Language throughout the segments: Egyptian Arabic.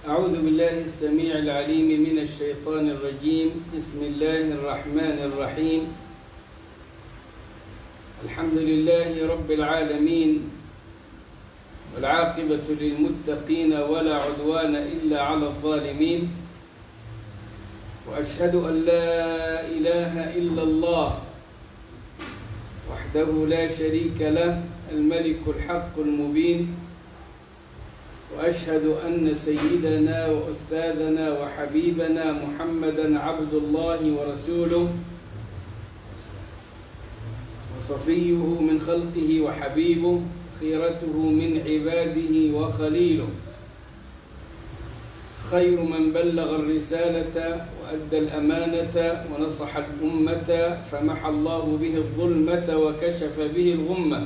أعوذ بالله السميع العليم من الشيطان الرجيم بسم الله الرحمن الرحيم الحمد لله رب العالمين والعاقبة للمتقين ولا عدوان إلا على الظالمين وأشهد أن لا إله إلا الله وحده لا شريك له الملك الحق المبين وأشهد أن سيدنا وأستاذنا وحبيبنا محمدا عبد الله ورسوله وصفيه من خلقه وحبيبه خيرته من عباده وخليله خير من بلغ الرسالة وأدى الأمانة ونصح الأمة فمحى الله به الظلمة وكشف به الغمة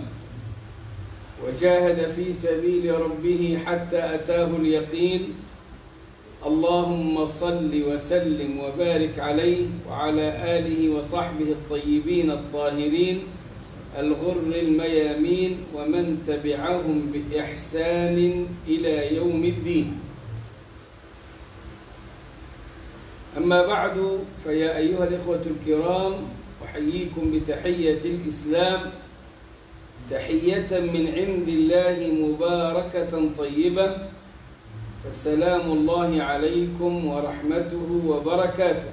وجاهد في سبيل ربه حتى أتاه اليقين اللهم صل وسلم وبارك عليه وعلى آله وصحبه الطيبين الطاهرين الغر الميامين ومن تبعهم بإحسان إلى يوم الدين أما بعد فيا أيها الإخوة الكرام أحييكم بتحية الإسلام تحية من عند الله مباركة طيبة فالسلام الله عليكم ورحمته وبركاته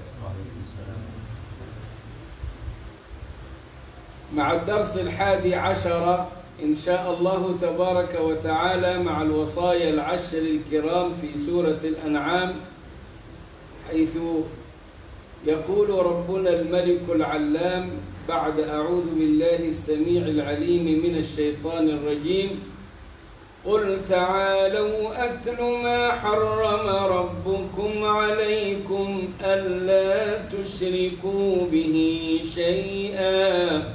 مع الدرس الحادي عشر إن شاء الله تبارك وتعالى مع الوصايا العشر الكرام في سورة الأنعام حيث يقول ربنا الملك العلام بعد أعوذ بالله السميع العليم من الشيطان الرجيم قل تعالوا أتل ما حرم ربكم عليكم ألا تشركوا به شيئا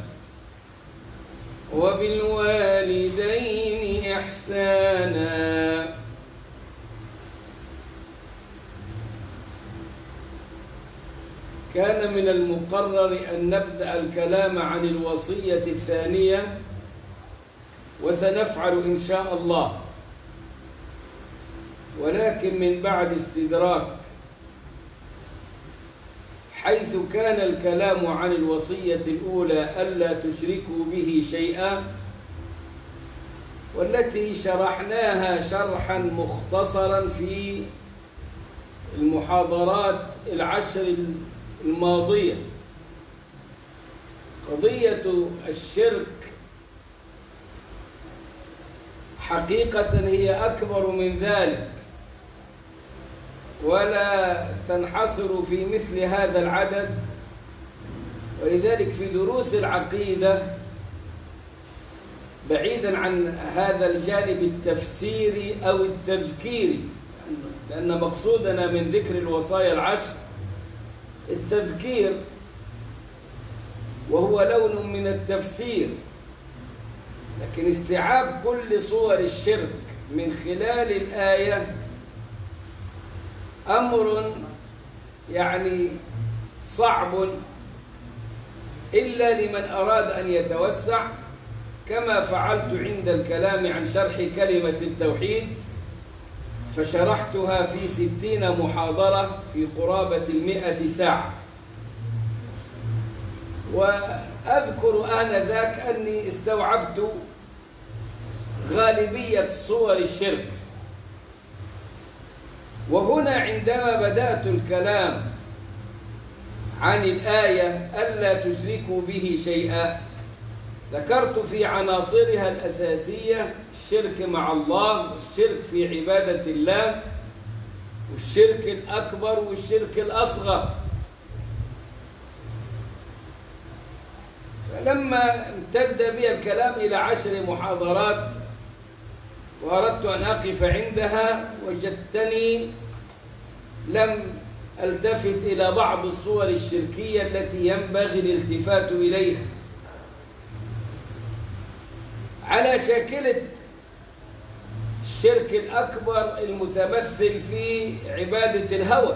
وبالوالدين إحسانا كان من المقرر أن نبدأ الكلام عن الوصية الثانية وسنفعل إن شاء الله ولكن من بعد استدراك حيث كان الكلام عن الوصية الأولى ألا تشركوا به شيئا والتي شرحناها شرحا مختصرا في المحاضرات العشر الماضية قضية الشرك حقيقة هي أكبر من ذلك ولا تنحصر في مثل هذا العدد ولذلك في دروس العقيدة بعيدا عن هذا الجانب التفسيري أو التذكيري لأن مقصودنا من ذكر الوصايا العشر التذكير وهو لون من التفسير لكن استيعاب كل صور الشرك من خلال الآية أمر يعني صعب إلا لمن أراد أن يتوسع كما فعلت عند الكلام عن شرح كلمة التوحيد فشرحتها في ستين محاضرة في قرابة المئة ساعة وأذكر آنذاك أني استوعبت غالبية صور الشرك وهنا عندما بدأت الكلام عن الآية ألا تشركوا به شيئا ذكرت في عناصرها الأساسية الشرك مع الله والشرك في عبادة الله والشرك الأكبر والشرك الأصغر فلما امتد بي الكلام إلى عشر محاضرات وأردت أن أقف عندها وجدتني لم التفت إلى بعض الصور الشركية التي ينبغي الالتفات إليها على شاكلة الشرك الأكبر المتمثل في عبادة الهوى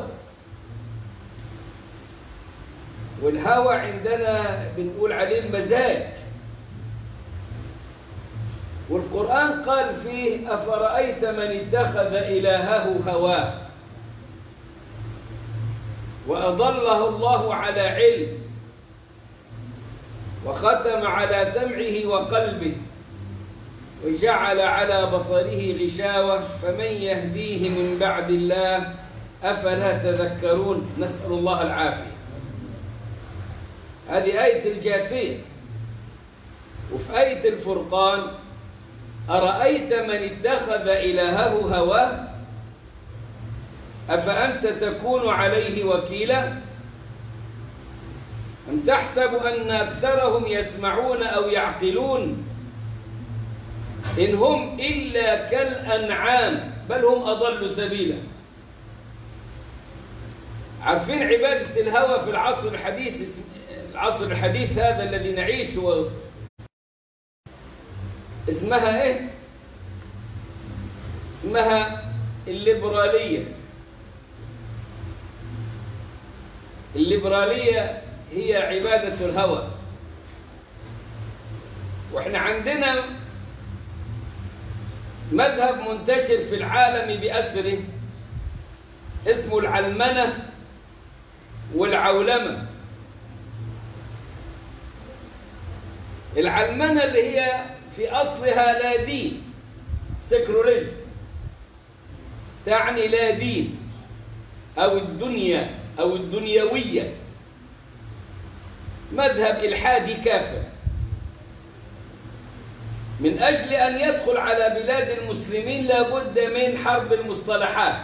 والهوى عندنا بنقول عليه المزاج والقرآن قال فيه أفرأيت من اتخذ إلهه هواه وأضله الله على علم وختم على سمعه وقلبه وجعل على بصره غشاوة فمن يهديه من بعد الله أفلا تذكرون نسأل الله العافية هذه آية الجاثية وفي آية الفرقان أرأيت من اتخذ إلهه هواه أفأنت تكون عليه وكيلا أم تحسب أن أكثرهم يسمعون أو يعقلون إن هم إلا كالأنعام بل هم أضل سبيلا عارفين عبادة الهوى في العصر الحديث العصر الحديث هذا الذي نعيشه اسمها ايه اسمها الليبرالية الليبرالية هي عبادة الهوى واحنا عندنا مذهب منتشر في العالم بأسره اسمه العلمنة والعولمة العلمنة اللي هي في أصلها لا دين سكروليزم تعني لا دين أو الدنيا أو الدنيوية مذهب إلحادي كافر من أجل أن يدخل على بلاد المسلمين لابد من حرب المصطلحات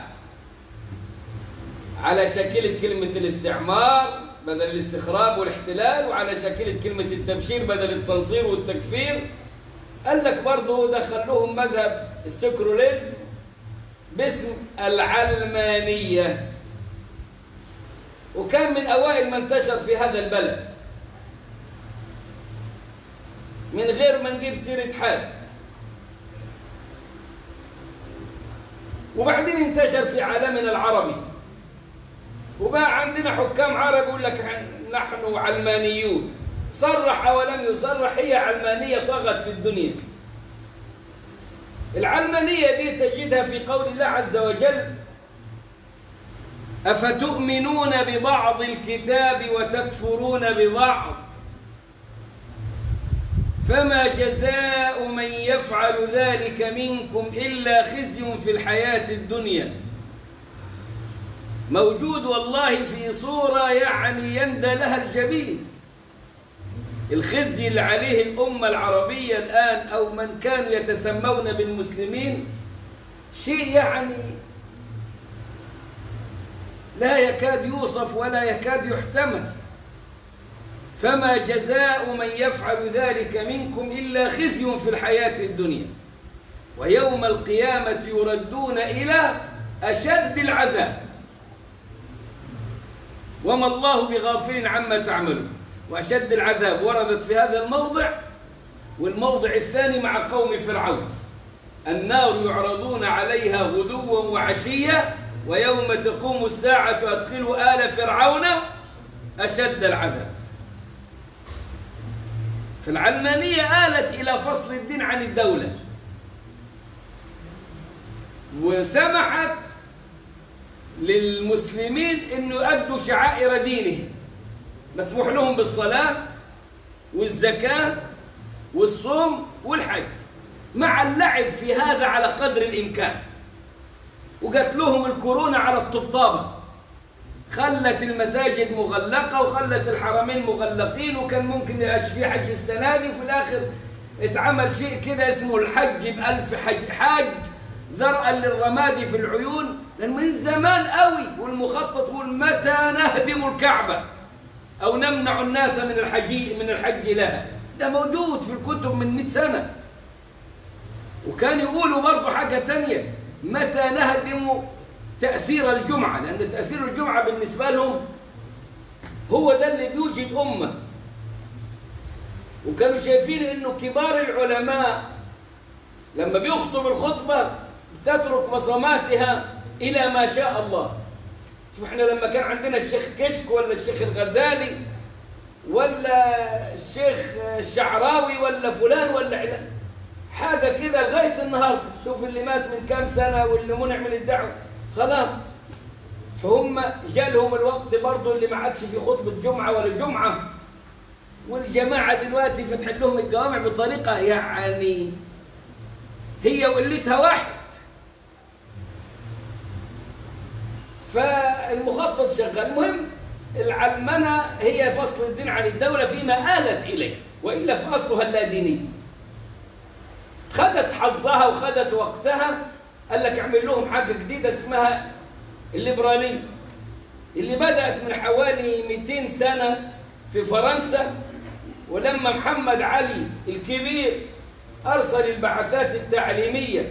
على شكل كلمة الاستعمار بدل الاستخراب والاحتلال وعلى شكل كلمة التبشير بدل التنصير والتكفير قال لك برضه دخلوهم مذهب السكروليزم باسم العلمانية وكان من أوائل من انتشر في هذا البلد من غير ما نجيب سيرة حال وبعدين انتشر في عالمنا العربي وبقى عندنا حكام عرب يقول لك نحن علمانيون صرح ولم يصرح هي علمانية طغت في الدنيا العلمانية دي تجدها في قول الله عز وجل أفتؤمنون ببعض الكتاب وتكفرون ببعض فما جزاء من يفعل ذلك منكم إلا خزي في الحياة الدنيا موجود والله في صورة يعني يندى لها الجبين الخزي اللي عليه الأمة العربية الآن أو من كانوا يتسمون بالمسلمين شيء يعني لا يكاد يوصف ولا يكاد يحتمل فما جزاء من يفعل ذلك منكم إلا خزي في الحياة الدنيا ويوم القيامة يردون إلى أشد العذاب وما الله بغافل عما تعملون وأشد العذاب وردت في هذا الموضع والموضع الثاني مع قوم فرعون النار يعرضون عليها غدوا وعشيا ويوم تقوم الساعة أدخلوا آل فرعون أشد العذاب فالعلمانية آلت إلى فصل الدين عن الدولة وسمحت للمسلمين أن يؤدوا شعائر دينهم مسموح لهم بالصلاة والزكاة والصوم والحج مع اللعب في هذا على قدر الإمكان وقت لهم الكورونا على الطبطابة خلت المساجد مغلقة وخلت الحرمين مغلقين وكان ممكن يبقاش في حج السنة دي وفي الآخر اتعمل شيء كده اسمه الحج بألف حج حاج ذرأ للرماد في العيون لأن من زمان قوي والمخطط يقول متى نهدم الكعبة أو نمنع الناس من الحج من الحج لها ده موجود في الكتب من 100 سنة وكان يقولوا برضه حاجة تانية متى نهدم تأثير الجمعة لأن تأثير الجمعة بالنسبة لهم هو ده اللي بيوجد أمة وكانوا شايفين أنه كبار العلماء لما بيخطب الخطبة تترك مصاماتها إلى ما شاء الله شوف احنا لما كان عندنا الشيخ كشك ولا الشيخ الغزالي ولا الشيخ الشعراوي ولا فلان ولا علان حاجة كده لغاية النهاردة شوف اللي مات من كام سنة واللي منع من الدعوة خلاص فهم جالهم الوقت برضه اللي ما عادش في خطبة جمعة ولا جمعة والجماعة دلوقتي فتح لهم الجوامع بطريقة يعني هي وقلتها واحد فالمخطط شغال المهم العلمنة هي فصل الدين عن الدولة فيما آلت إليه وإلا فأصلها اللاديني خدت حظها وخدت وقتها قال لك اعمل لهم حاجة جديدة اسمها الليبرالية اللي بدأت من حوالي 200 سنة في فرنسا ولما محمد علي الكبير أرسل البعثات التعليمية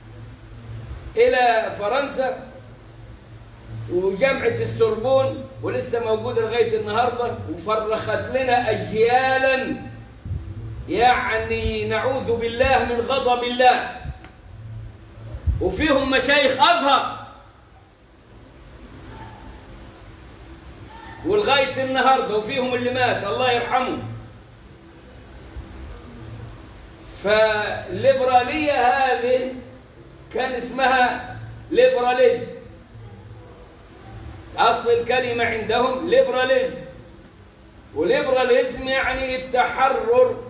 إلى فرنسا وجامعة السوربون ولسه موجودة لغاية النهاردة وفرخت لنا أجيالا يعني نعوذ بالله من غضب الله وفيهم مشايخ أزهر ولغاية النهاردة وفيهم اللي مات الله يرحمه فالليبرالية هذه كان اسمها ليبراليزم أصل الكلمة عندهم ليبراليزم وليبراليزم يعني التحرر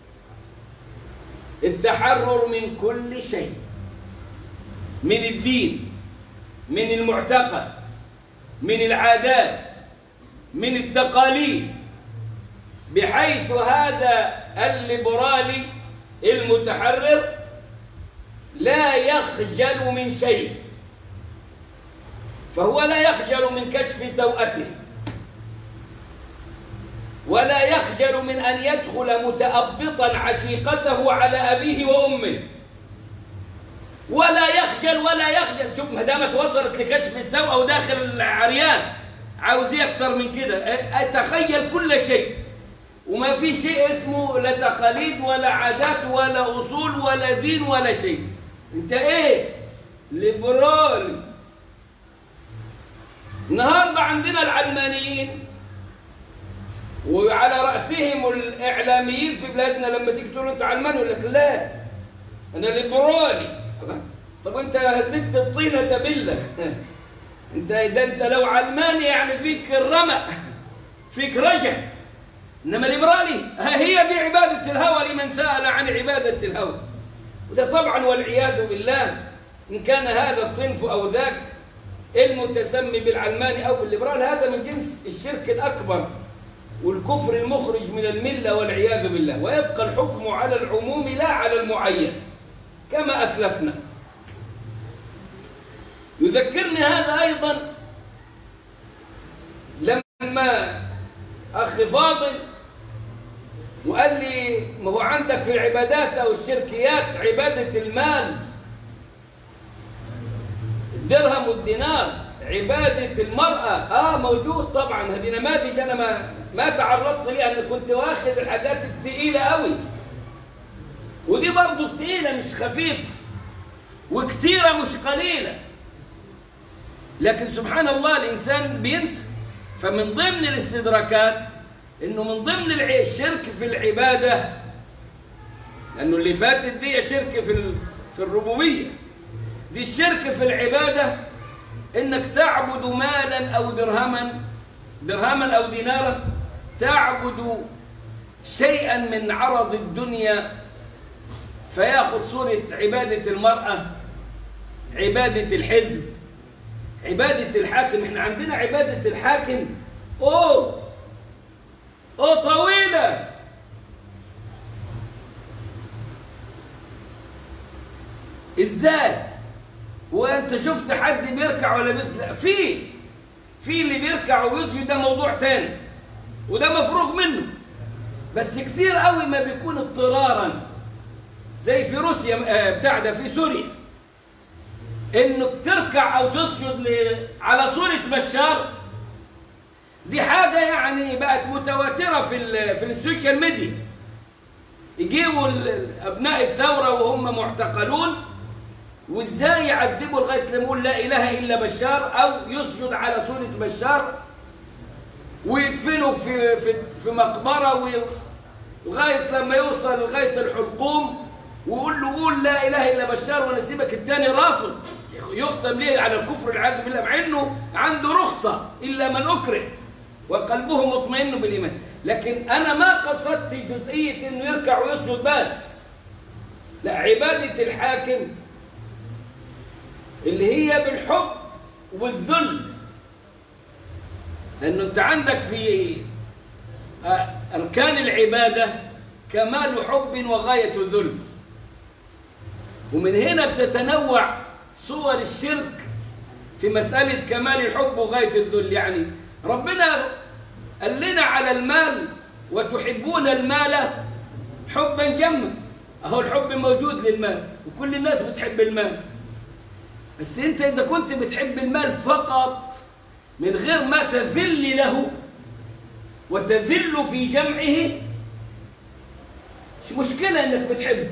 التحرر من كل شيء من الدين من المعتقد من العادات من التقاليد بحيث هذا الليبرالي المتحرر لا يخجل من شيء فهو لا يخجل من كشف سوءته ولا يخجل من أن يدخل متأبطا عشيقته على أبيه وأمه ولا يخجل ولا يخجل شوف ما دامت وصلت لكشف السوء وداخل العريان عاوز ايه اكتر من كده اتخيل كل شيء وما في شيء اسمه لا تقاليد ولا عادات ولا اصول ولا دين ولا شيء انت ايه ليبرالي النهارده عندنا العلمانيين وعلى راسهم الاعلاميين في بلادنا لما تيجي تقول انت علماني يقول لك لا انا ليبرالي طب انت هزيت الطينه تبله انت ده انت لو علماني يعني فيك الرمق فيك رجع انما ليبرالي هي دي عباده الهوى لمن سال عن عباده الهوى وده طبعا والعياذ بالله ان كان هذا الصنف او ذاك المتسمي بالعلماني او بالليبرال هذا من جنس الشرك الاكبر والكفر المخرج من المله والعياذ بالله ويبقى الحكم على العموم لا على المعين كما اسلفنا يذكرني هذا أيضا لما أخ فاضل وقال لي ما هو عندك في العبادات أو الشركيات عبادة المال الدرهم والدينار عبادة المرأة آه موجود طبعا هذه نماذج أنا ما ما تعرضت ليها أنا كنت واخد الحاجات الثقيلة قوي ودي برضه ثقيلة مش خفيفة وكتيرة مش قليلة لكن سبحان الله الإنسان بينسى فمن ضمن الاستدراكات إنه من ضمن الشرك في العبادة لأنه اللي فاتت دي شرك في في الربوبية دي الشرك في العبادة إنك تعبد مالا أو درهما درهما أو دينارا تعبد شيئا من عرض الدنيا فياخذ صورة عبادة المرأة عبادة الحزب عبادة الحاكم احنا عندنا عبادة الحاكم اوه اوه طويلة ازاي وانت شفت حد بيركع ولا بيسلق في في اللي بيركع ويسجد ده موضوع تاني وده مفروغ منه بس كتير قوي ما بيكون اضطرارا زي في روسيا بتاع ده في سوريا انك تركع او تسجد ل... على صورة بشار دي حاجة يعني بقت متواترة في ال... في السوشيال ميديا يجيبوا ابناء الثورة وهم معتقلون وازاي يعذبوا لغاية لما يقول لا اله الا بشار او يسجد على صورة بشار ويدفنوا في في في مقبرة لغاية لما يوصل لغاية الحلقوم ويقول له قول لا اله الا بشار وانا سيبك التاني رافض يختم ليه على الكفر والعياذ بالله مع انه عنده رخصه الا من اكره وقلبه مطمئن بالايمان لكن انا ما قصدت جزئيه انه يركع ويسجد بس لا عباده الحاكم اللي هي بالحب والذل لانه انت عندك في اركان العباده كمال حب وغايه ذل ومن هنا بتتنوع صور الشرك في مسألة كمال الحب وغاية الذل يعني ربنا قال لنا على المال وتحبون المال حبا جما اهو الحب موجود للمال وكل الناس بتحب المال بس انت اذا كنت بتحب المال فقط من غير ما تذل له وتذل في جمعه مش مشكلة انك بتحبه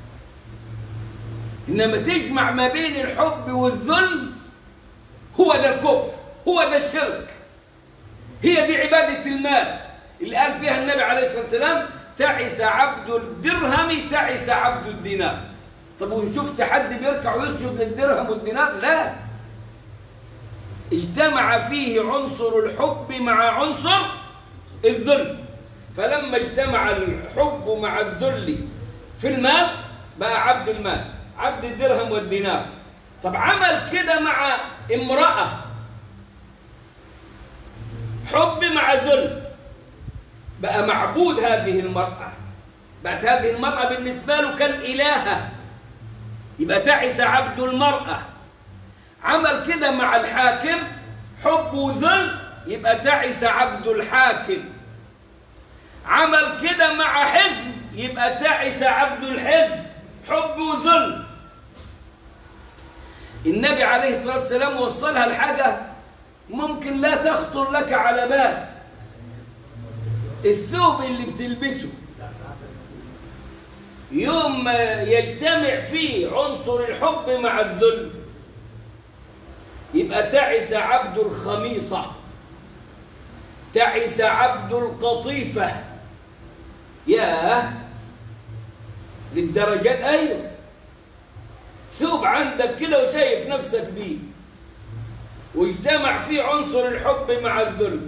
إنما تجمع ما بين الحب والذل هو ده الكفر هو ده الشرك هي دي عبادة المال اللي قال فيها النبي عليه الصلاة والسلام تعس عبد الدرهم تعس عبد الدينار طب وشفت حد بيركع ويسجد للدرهم والدينار لا اجتمع فيه عنصر الحب مع عنصر الذل فلما اجتمع الحب مع الذل في المال بقى عبد المال عبد الدرهم والدينار طب عمل كده مع امرأة حب مع ذل بقى معبود هذه المرأة بقت هذه المرأة بالنسبة له كالإلهة يبقى تعس عبد المرأة عمل كده مع الحاكم حب وذل يبقى تعس عبد الحاكم عمل كده مع حزب يبقى تعس عبد الحزب حب وذل النبي عليه الصلاة والسلام وصلها لحاجة ممكن لا تخطر لك على بال الثوب اللي بتلبسه يوم ما يجتمع فيه عنصر الحب مع الذل يبقى تعس عبد الخميصة تعس عبد القطيفة ياه للدرجات ايوه ثوب عندك كده وشايف نفسك بيه واجتمع فيه عنصر الحب مع الذل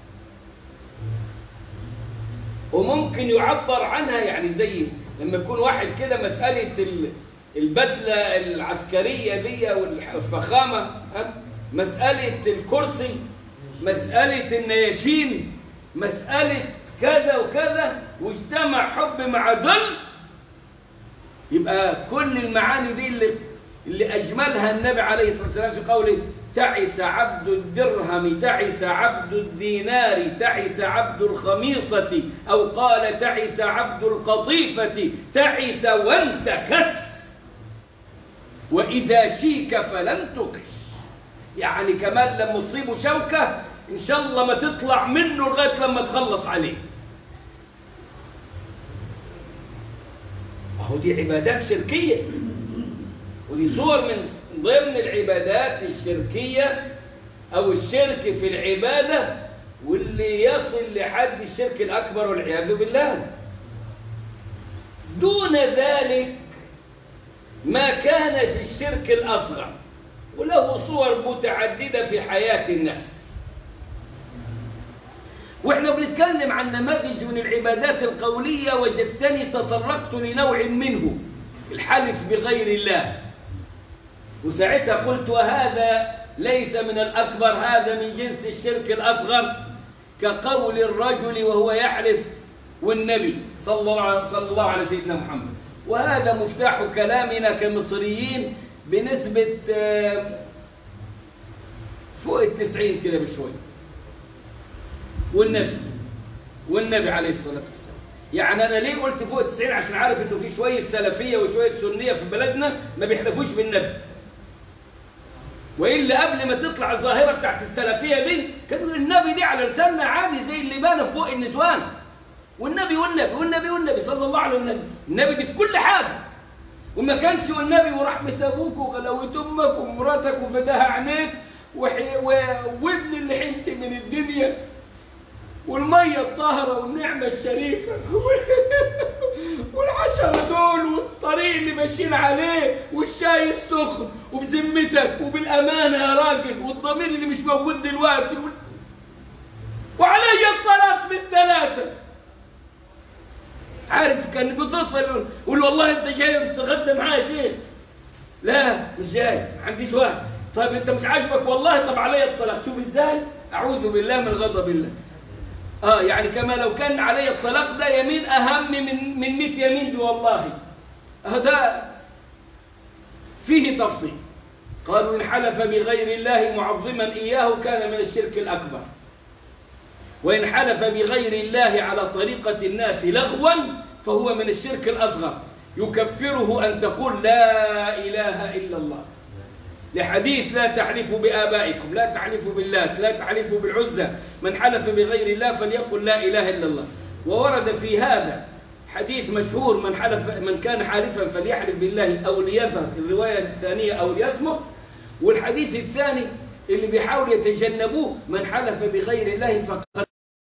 وممكن يعبر عنها يعني زي لما يكون واحد كده مسألة البدلة العسكرية دي والفخامة مسألة الكرسي مسألة النياشين مسألة كذا وكذا واجتمع حب مع ذل يبقى كل المعاني دي اللي, اللي أجملها النبي عليه الصلاة والسلام في قوله تعس عبد الدرهم تعس عبد الدينار تعس عبد الخميصة أو قال تعس عبد القطيفة تعس وانتكس وإذا شيك فلن تكش يعني كمان لما تصيبه شوكة إن شاء الله ما تطلع منه لغاية لما تخلص عليه أهو دي عبادات شركية ودي صور من ضمن العبادات الشركية أو الشرك في العبادة واللي يصل لحد الشرك الأكبر والعياذ بالله دون ذلك ما كان في الشرك الأصغر وله صور متعددة في حياة الناس واحنا بنتكلم عن نماذج من العبادات القولية وجدتني تطرقت لنوع منه الحلف بغير الله وساعتها قلت وهذا ليس من الأكبر هذا من جنس الشرك الأصغر كقول الرجل وهو يحلف والنبي صلى الله, صلى الله على سيدنا محمد وهذا مفتاح كلامنا كمصريين بنسبة فوق التسعين كده بشوي والنبي والنبي عليه الصلاة والسلام يعني أنا ليه قلت فوق التسعين عشان عارف إنه في شوية سلفية وشوية سنية في بلدنا ما بيحلفوش بالنبي وإلا قبل ما تطلع الظاهرة بتاعت السلفية دي كانوا النبي دي على لساننا عادي زي اللي بان في بوق النسوان والنبي والنبي والنبي والنبي صلى الله عليه وسلم النبي دي في كل حاجة وما كانش والنبي ورحمة أبوك وغلاوة أمك ومراتك وفداها عينيك وحي... و... وابن اللي حنت من الدنيا والمية الطاهرة والنعمة الشريفة والعشرة دول والطريق اللي ماشيين عليه والش... والشاي السخن وبذمتك وبالامانه يا راجل والضمير اللي مش موجود دلوقتي وال... وعلي الطلاق بالثلاثه عارف كان بتصل يقول والله انت جاي تتغدى معايا شيخ لا مش جاي ما عنديش وقت طيب انت مش عاجبك والله طب علي الطلاق شوف ازاي اعوذ بالله من غضب الله اه يعني كما لو كان علي الطلاق ده يمين اهم من من 100 يمين دي والله هذا فيه تفصيل قالوا ان حلف بغير الله معظما اياه كان من الشرك الاكبر وان حلف بغير الله على طريقه الناس لغوا فهو من الشرك الاصغر يكفره ان تقول لا اله الا الله لحديث لا تحلفوا بآبائكم لا تحلفوا بالله لا تحلفوا بالعزى من حلف بغير الله فليقل لا إله إلا الله وورد في هذا حديث مشهور من حلف من كان حالفا فليحلف بالله أو ليذهب الرواية الثانية أو ليصمت والحديث الثاني اللي بيحاول يتجنبوه من حلف بغير الله فقد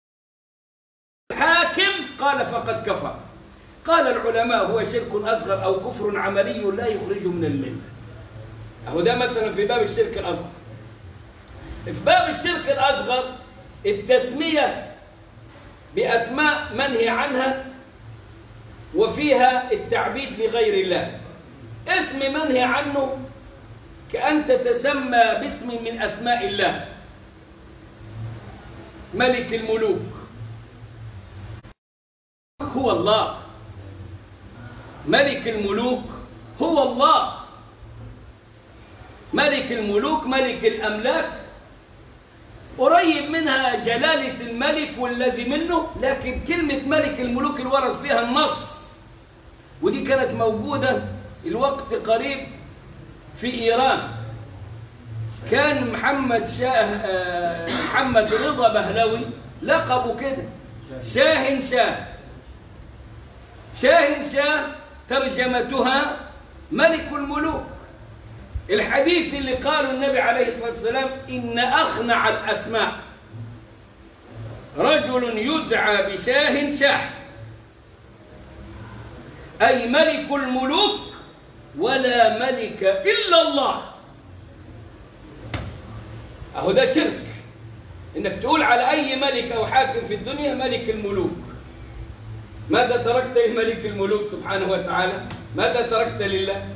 حاكم قال فقد كفر قال العلماء هو شرك أصغر أو كفر عملي لا يخرج من المله أهو ده مثلا في باب الشرك الأصغر في باب الشرك الأصغر التسمية بأسماء منهي عنها وفيها التعبيد لغير الله اسم منهي عنه كأن تتسمى باسم من أسماء الله ملك الملوك هو الله ملك الملوك هو الله ملك الملوك ملك الأملاك قريب منها جلالة الملك والذي منه لكن كلمة ملك الملوك اللي ورد فيها النص ودي كانت موجودة الوقت قريب في إيران كان محمد شاه محمد رضا بهلوي لقبه كده شاه شاه شاه شاه ترجمتها ملك الملوك الحديث اللي قاله النبي عليه الصلاة والسلام إن أخنع الأسماء رجل يدعى بشاه شاه أي ملك الملوك ولا ملك إلا الله أهو ده شرك إنك تقول على أي ملك أو حاكم في الدنيا ملك الملوك ماذا تركت لملك الملوك سبحانه وتعالى ماذا تركت لله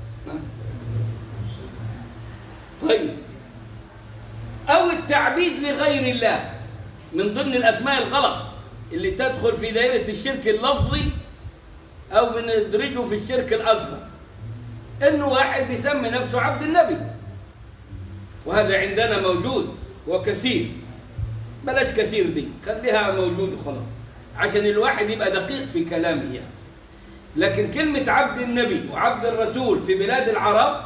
طيب أو التعبيد لغير الله من ضمن الأسماء الغلط اللي تدخل في دائرة الشرك اللفظي أو بندرجه في الشرك الأصغر إنه واحد بيسمي نفسه عبد النبي وهذا عندنا موجود وكثير بلاش كثير دي خليها موجود خلاص عشان الواحد يبقى دقيق في كلامه يعني. لكن كلمة عبد النبي وعبد الرسول في بلاد العرب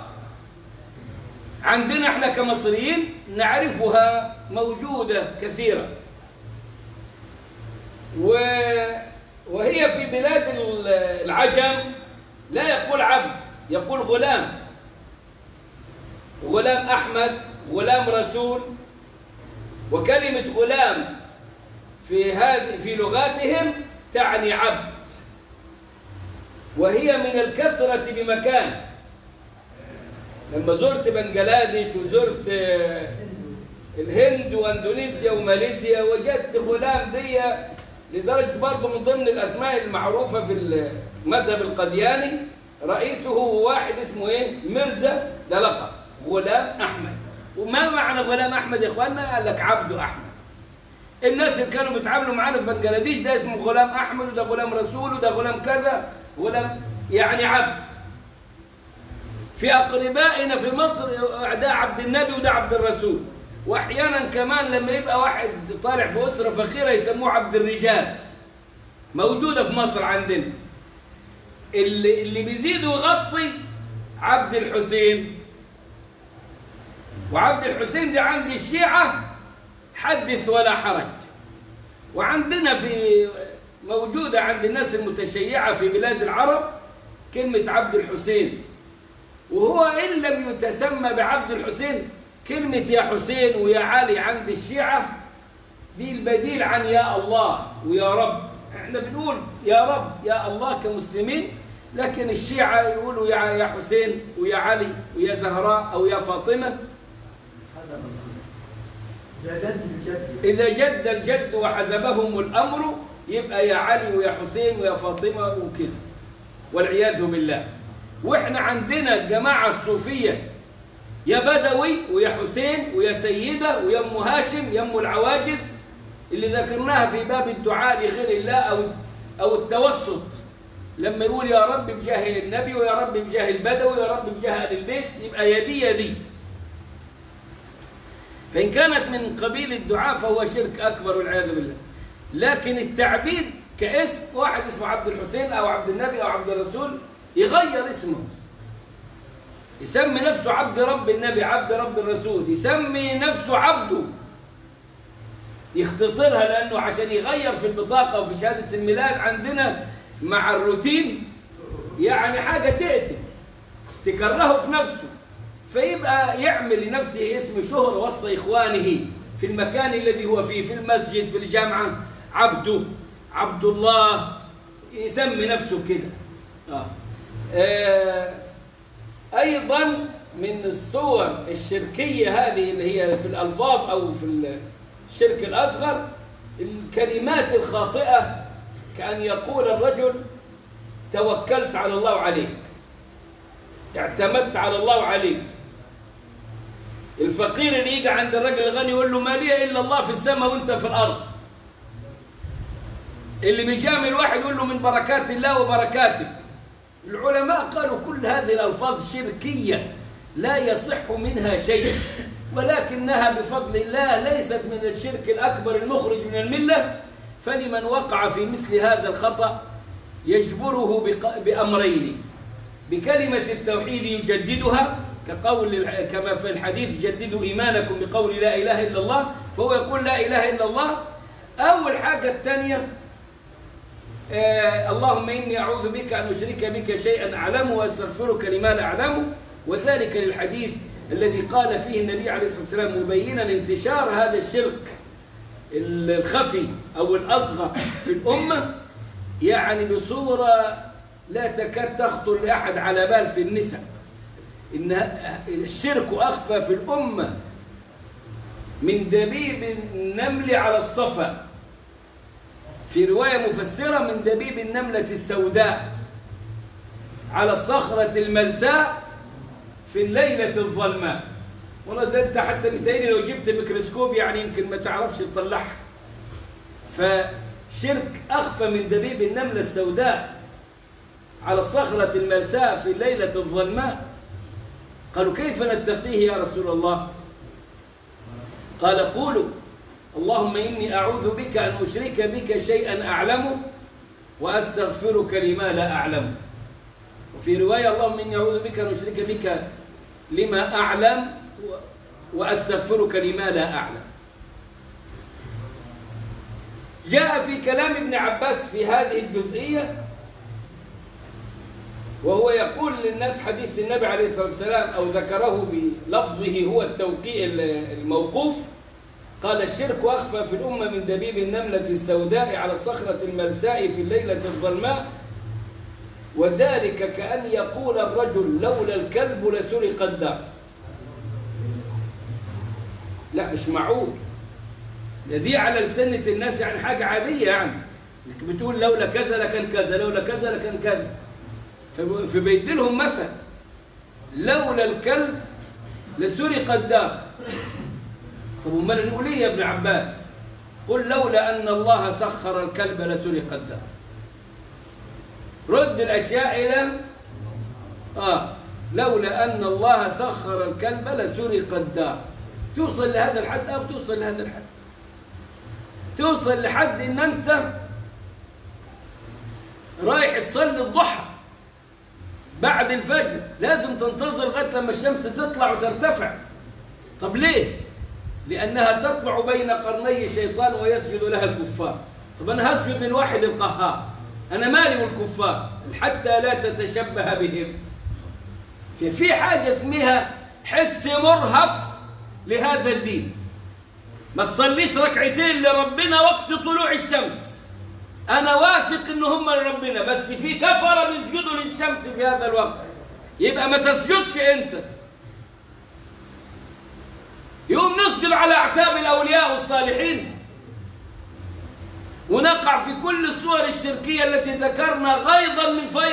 عندنا احنا كمصريين نعرفها موجودة كثيرة و... وهي في بلاد العجم لا يقول عبد يقول غلام غلام أحمد غلام رسول وكلمة غلام في هذه في لغاتهم تعني عبد وهي من الكثرة بمكان لما زرت بنجلاديش وزرت الهند واندونيسيا وماليزيا وجدت غلام دي لدرجة برضه من ضمن الأسماء المعروفة في المذهب القدياني رئيسه هو واحد اسمه ايه مرزا ده لقب غلام أحمد وما معنى غلام أحمد يا إخواننا قال لك عبد أحمد الناس اللي كانوا بيتعاملوا معانا في بنجلاديش ده اسمه غلام أحمد وده غلام رسول وده غلام كذا غلام يعني عبد في أقربائنا في مصر ده عبد النبي وده عبد الرسول وأحيانا كمان لما يبقى واحد طالع في أسرة فقيرة يسموه عبد الرجال موجودة في مصر عندنا اللي, اللي بيزيد ويغطي عبد الحسين وعبد الحسين ده عند الشيعة حدث ولا حرج وعندنا في موجودة عند الناس المتشيعة في بلاد العرب كلمة عبد الحسين وهو إن لم يتسمى بعبد الحسين كلمة يا حسين ويا علي عند الشيعة دي البديل عن يا الله ويا رب احنا بنقول يا رب يا الله كمسلمين لكن الشيعة يقولوا يا يا حسين ويا علي ويا زهراء أو يا فاطمة هذا مظلوم ده جد الجد إذا جد الجد وحزبهم الأمر يبقى يا علي ويا حسين ويا فاطمة وكده والعياذ بالله وإحنا عندنا الجماعة الصوفية يا بدوي ويا حسين ويا سيدة ويا أم هاشم يا أم العواجز اللي ذكرناها في باب الدعاء لغير الله أو أو التوسط لما يقول يا رب بجاه النبي ويا رب بجاه البدوي ويا رب بجاه أهل البيت يبقى يدي يدي فإن كانت من قبيل الدعاء فهو شرك أكبر والعياذ بالله لكن التعبيد كاسم واحد اسمه عبد الحسين أو عبد النبي أو عبد الرسول يغير اسمه يسمي نفسه عبد رب النبي عبد رب الرسول يسمي نفسه عبده يختصرها لأنه عشان يغير في البطاقة وفي شهادة الميلاد عندنا مع الروتين يعني حاجة تأتي تكرهه في نفسه فيبقى يعمل لنفسه اسم شهرة وسط إخوانه في المكان الذي هو فيه في المسجد في الجامعة عبده عبد الله يسمي نفسه كده آه. آه. أيضا من الصور الشركية هذه اللي هي في الألفاظ أو في الشرك الأصغر الكلمات الخاطئة كأن يقول الرجل توكلت على الله عليك اعتمدت على الله عليك الفقير اللي يجي عند الرجل الغني يقول له ما لي إلا الله في السماء وانت في الأرض اللي بيجامل واحد يقول له من بركات الله وبركاتك العلماء قالوا كل هذه الألفاظ شركية لا يصح منها شيء ولكنها بفضل الله ليست من الشرك الأكبر المخرج من الملة فلمن وقع في مثل هذا الخطأ يجبره بق- بأمرين بكلمة التوحيد يجددها كقول كما في الحديث جددوا إيمانكم بقول لا إله إلا الله فهو يقول لا إله إلا الله أو الحاجة الثانية آه اللهم إني أعوذ بك أن أشرك بك شيئا أعلمه وأستغفرك لما لا أعلمه وذلك للحديث الذي قال فيه النبي عليه الصلاة والسلام مبينا انتشار هذا الشرك الخفي أو الأصغر في الأمة يعني بصورة لا تكاد تخطر لأحد على بال في النساء إن الشرك أخفى في الأمة من دبيب النمل على الصفا في رواية مفسرة من دبيب النملة السوداء على الصخرة الملساء في الليلة الظلماء والله ده انت حتى متهيألي لو جبت ميكروسكوب يعني يمكن ما تعرفش تطلعها فشرك أخفى من دبيب النملة السوداء على الصخرة الملساء في الليلة الظلماء قالوا كيف نتقيه يا رسول الله قال قولوا اللهم إني أعوذ بك أن أشرك بك شيئا أعلمه وأستغفرك لما لا أعلمه وفي رواية اللهم إني أعوذ بك أن أشرك بك لما أعلم وأستغفرك لما لا أعلم جاء في كلام ابن عباس في هذه الجزئية وهو يقول للناس حديث النبي عليه الصلاة والسلام أو ذكره بلفظه هو التوقيع الموقوف قال الشرك أخفى في الأمة من دبيب النملة السوداء على الصخرة الملساء في الليلة الظلماء وذلك كأن يقول الرجل لولا الكلب لسرق الدار لا مش معقول ده دي على لسنة الناس يعني حاجة عادية يعني بتقول لولا كذا لكان كذا لولا كذا لكان كذا فبيدي لهم مثل لولا الكلب لسرق الدار طب امال نقول ايه يا ابن عباس قل لولا ان الله سخر الكلب لسرق الدار رد الاشياء الى اه لولا ان الله سخر الكلب لسرق الدار توصل لهذا الحد او توصل لهذا الحد توصل لحد ان انت رايح تصلي الضحى بعد الفجر لازم تنتظر لغايه لما الشمس تطلع وترتفع طب ليه لانها تطلع بين قرني الشيطان ويسجد لها الكفار طب انا هسجد للواحد القهار انا مالي والكفار حتى لا تتشبه بهم في حاجه اسمها حس مرهف لهذا الدين ما تصليش ركعتين لربنا وقت طلوع الشمس انا واثق ان هم لربنا بس في كفره بيسجدوا للشمس في هذا الوقت يبقى ما تسجدش انت يقوم نسجد على اعتاب الاولياء والصالحين ونقع في كل الصور الشركيه التي ذكرنا غيظا من فيض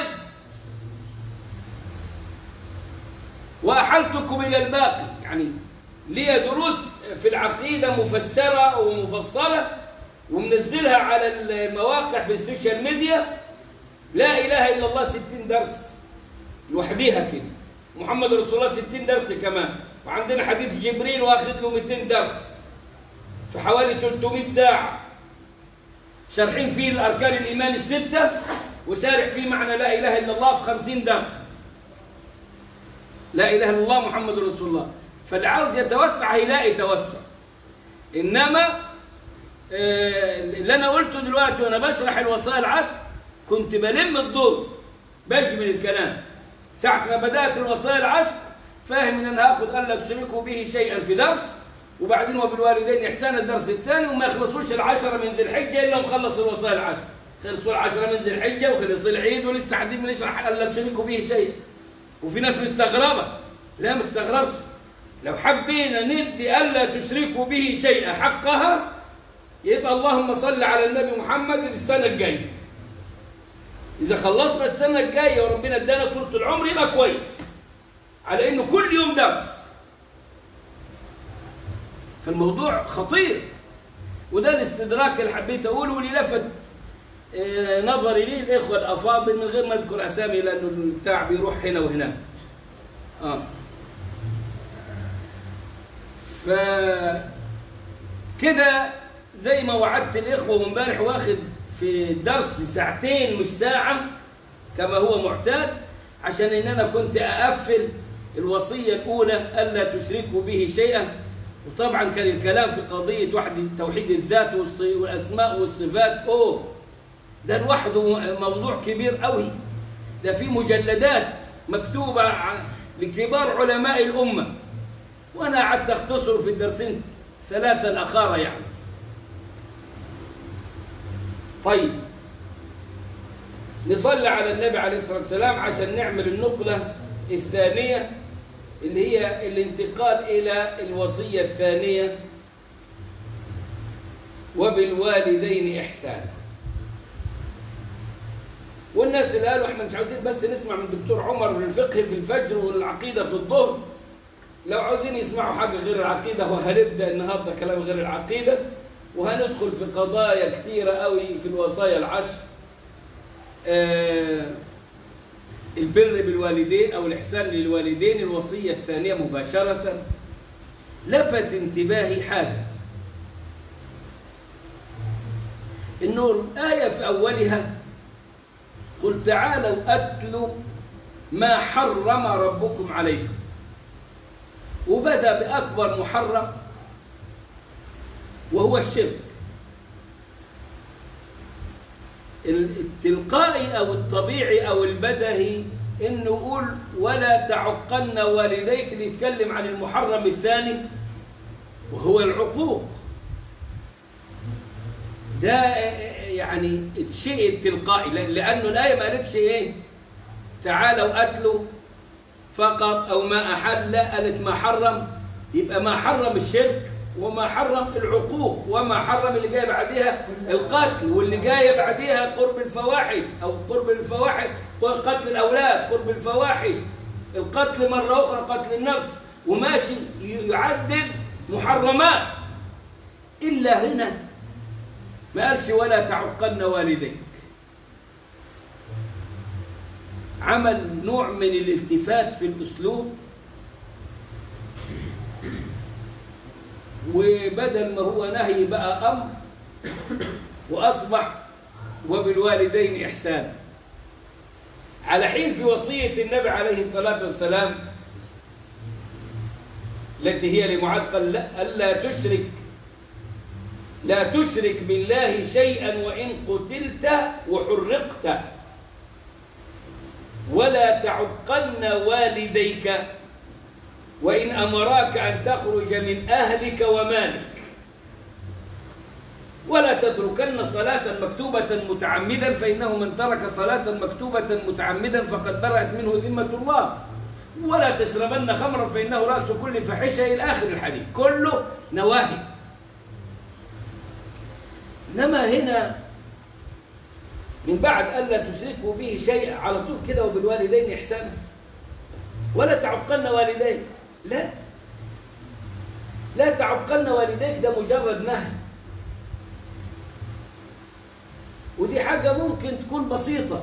واحلتكم الى الباقي يعني لي دروس في العقيده مفسره ومفصله ومنزلها على المواقع في السوشيال ميديا لا اله الا الله 60 درس لوحديها كده محمد رسول الله 60 درس كمان وعندنا حديث جبريل واخد له 200 درس في حوالي 300 ساعه شارحين فيه الاركان الايمان السته وشارح فيه معنى لا اله الا الله في 50 درس لا اله الا الله محمد رسول الله فالعاوز يتوسع هيلاقي توسع انما آه، اللي انا قلته دلوقتي وانا بشرح الوصايا العشر كنت بلم الدور بجمل الكلام ساعة ما بدأت الوصايا العشر فاهم ان انا هاخد الا تشركوا به شيئا في درس وبعدين وبالوالدين احسانا الدرس الثاني وما يخلصوش العشرة من ذي الحجة الا مخلص الوصايا العشر خلصوا العشرة من ذي الحجة وخلص العيد ولسه قاعدين بنشرح الا تشركوا به شيئا وفي ناس مستغربة لا مستغربش لو حبينا ندي الا تشركوا به شيئا حقها يبقى اللهم صل على النبي محمد السنة الجاية إذا خلصنا السنة الجاية وربنا ادانا طولة العمر يبقى كويس على إنه كل يوم درس فالموضوع خطير وده الاستدراك اللي حبيت أقوله واللي لفت آه، نظري ليه الإخوة الأفاضل من غير ما أذكر أسامي لأنه البتاع بيروح هنا وهناك آه. فكده زي ما وعدت الإخوة وامبارح واخد في الدرس ساعتين مش ساعة كما هو معتاد عشان إن أنا كنت أقفل الوصية الأولى ألا تشركوا به شيئا وطبعا كان الكلام في قضية وحدة توحيد الذات والص- والأسماء والصفات أوه ده لوحده موضوع كبير قوي ده في مجلدات مكتوبة ع- لكبار علماء الأمة وأنا قعدت أختصر في الدرسين ثلاثة الأخارة يعني طيب نصلي على النبي عليه الصلاة والسلام عشان نعمل النقلة الثانية اللي هي الانتقال إلى الوصية الثانية وبالوالدين إحسانا والناس اللي قالوا احنا مش عاوزين بس نسمع من الدكتور عمر الفقه في الفجر والعقيدة في الظهر لو عاوزين يسمعوا حاجة غير العقيدة وهنبدأ النهاردة كلام غير العقيدة وهندخل في قضايا كثيرة قوي في الوصايا العشر آه البر بالوالدين أو الإحسان للوالدين الوصية الثانية مباشرة لفت انتباهي حاجة إنه الآية في أولها قل تعالوا أتلوا ما حرم ربكم عليكم وبدأ بأكبر محرم وهو الشرك التلقائي أو الطبيعي أو البدهي إنه يقول ولا تعقن والديك ليتكلم عن المحرم الثاني وهو العقوق ده يعني الشيء التلقائي لأنه الآية ما قالتش إيه تعالوا أتلوا فقط أو ما أحل قالت ما حرم يبقى ما حرم الشرك وما حرم العقوق وما حرم اللي جاي بعدها القتل واللي جاي بعدها قرب الفواحش أو قرب الفواحش قتل الأولاد قرب الفواحش القتل مرة أخرى قتل النفس وماشي يعدد محرمات إلا هنا ما قالش ولا تعقن والديك عمل نوع من الالتفات في الأسلوب وبدل ما هو نهي بقى أمر وأصبح وبالوالدين إحسان على حين في وصية النبي عليه الصلاة والسلام التي هي لمعاذ قال لا ألا تشرك لا تشرك بالله شيئا وإن قتلت وحرقت ولا تعقن والديك وإن أمراك أن تخرج من أهلك ومالك ولا تتركن صلاة مكتوبة متعمدا فإنه من ترك صلاة مكتوبة متعمدا فقد برأت منه ذمة الله ولا تشربن خمرا فإنه رأس كل فحشة إلى آخر الحديث كله نواهي إنما هنا من بعد ألا تشركوا به شيء على طول كده وبالوالدين إحسانا ولا تعقن والديك لا لا تعقن والديك ده مجرد نهي ودي حاجة ممكن تكون بسيطة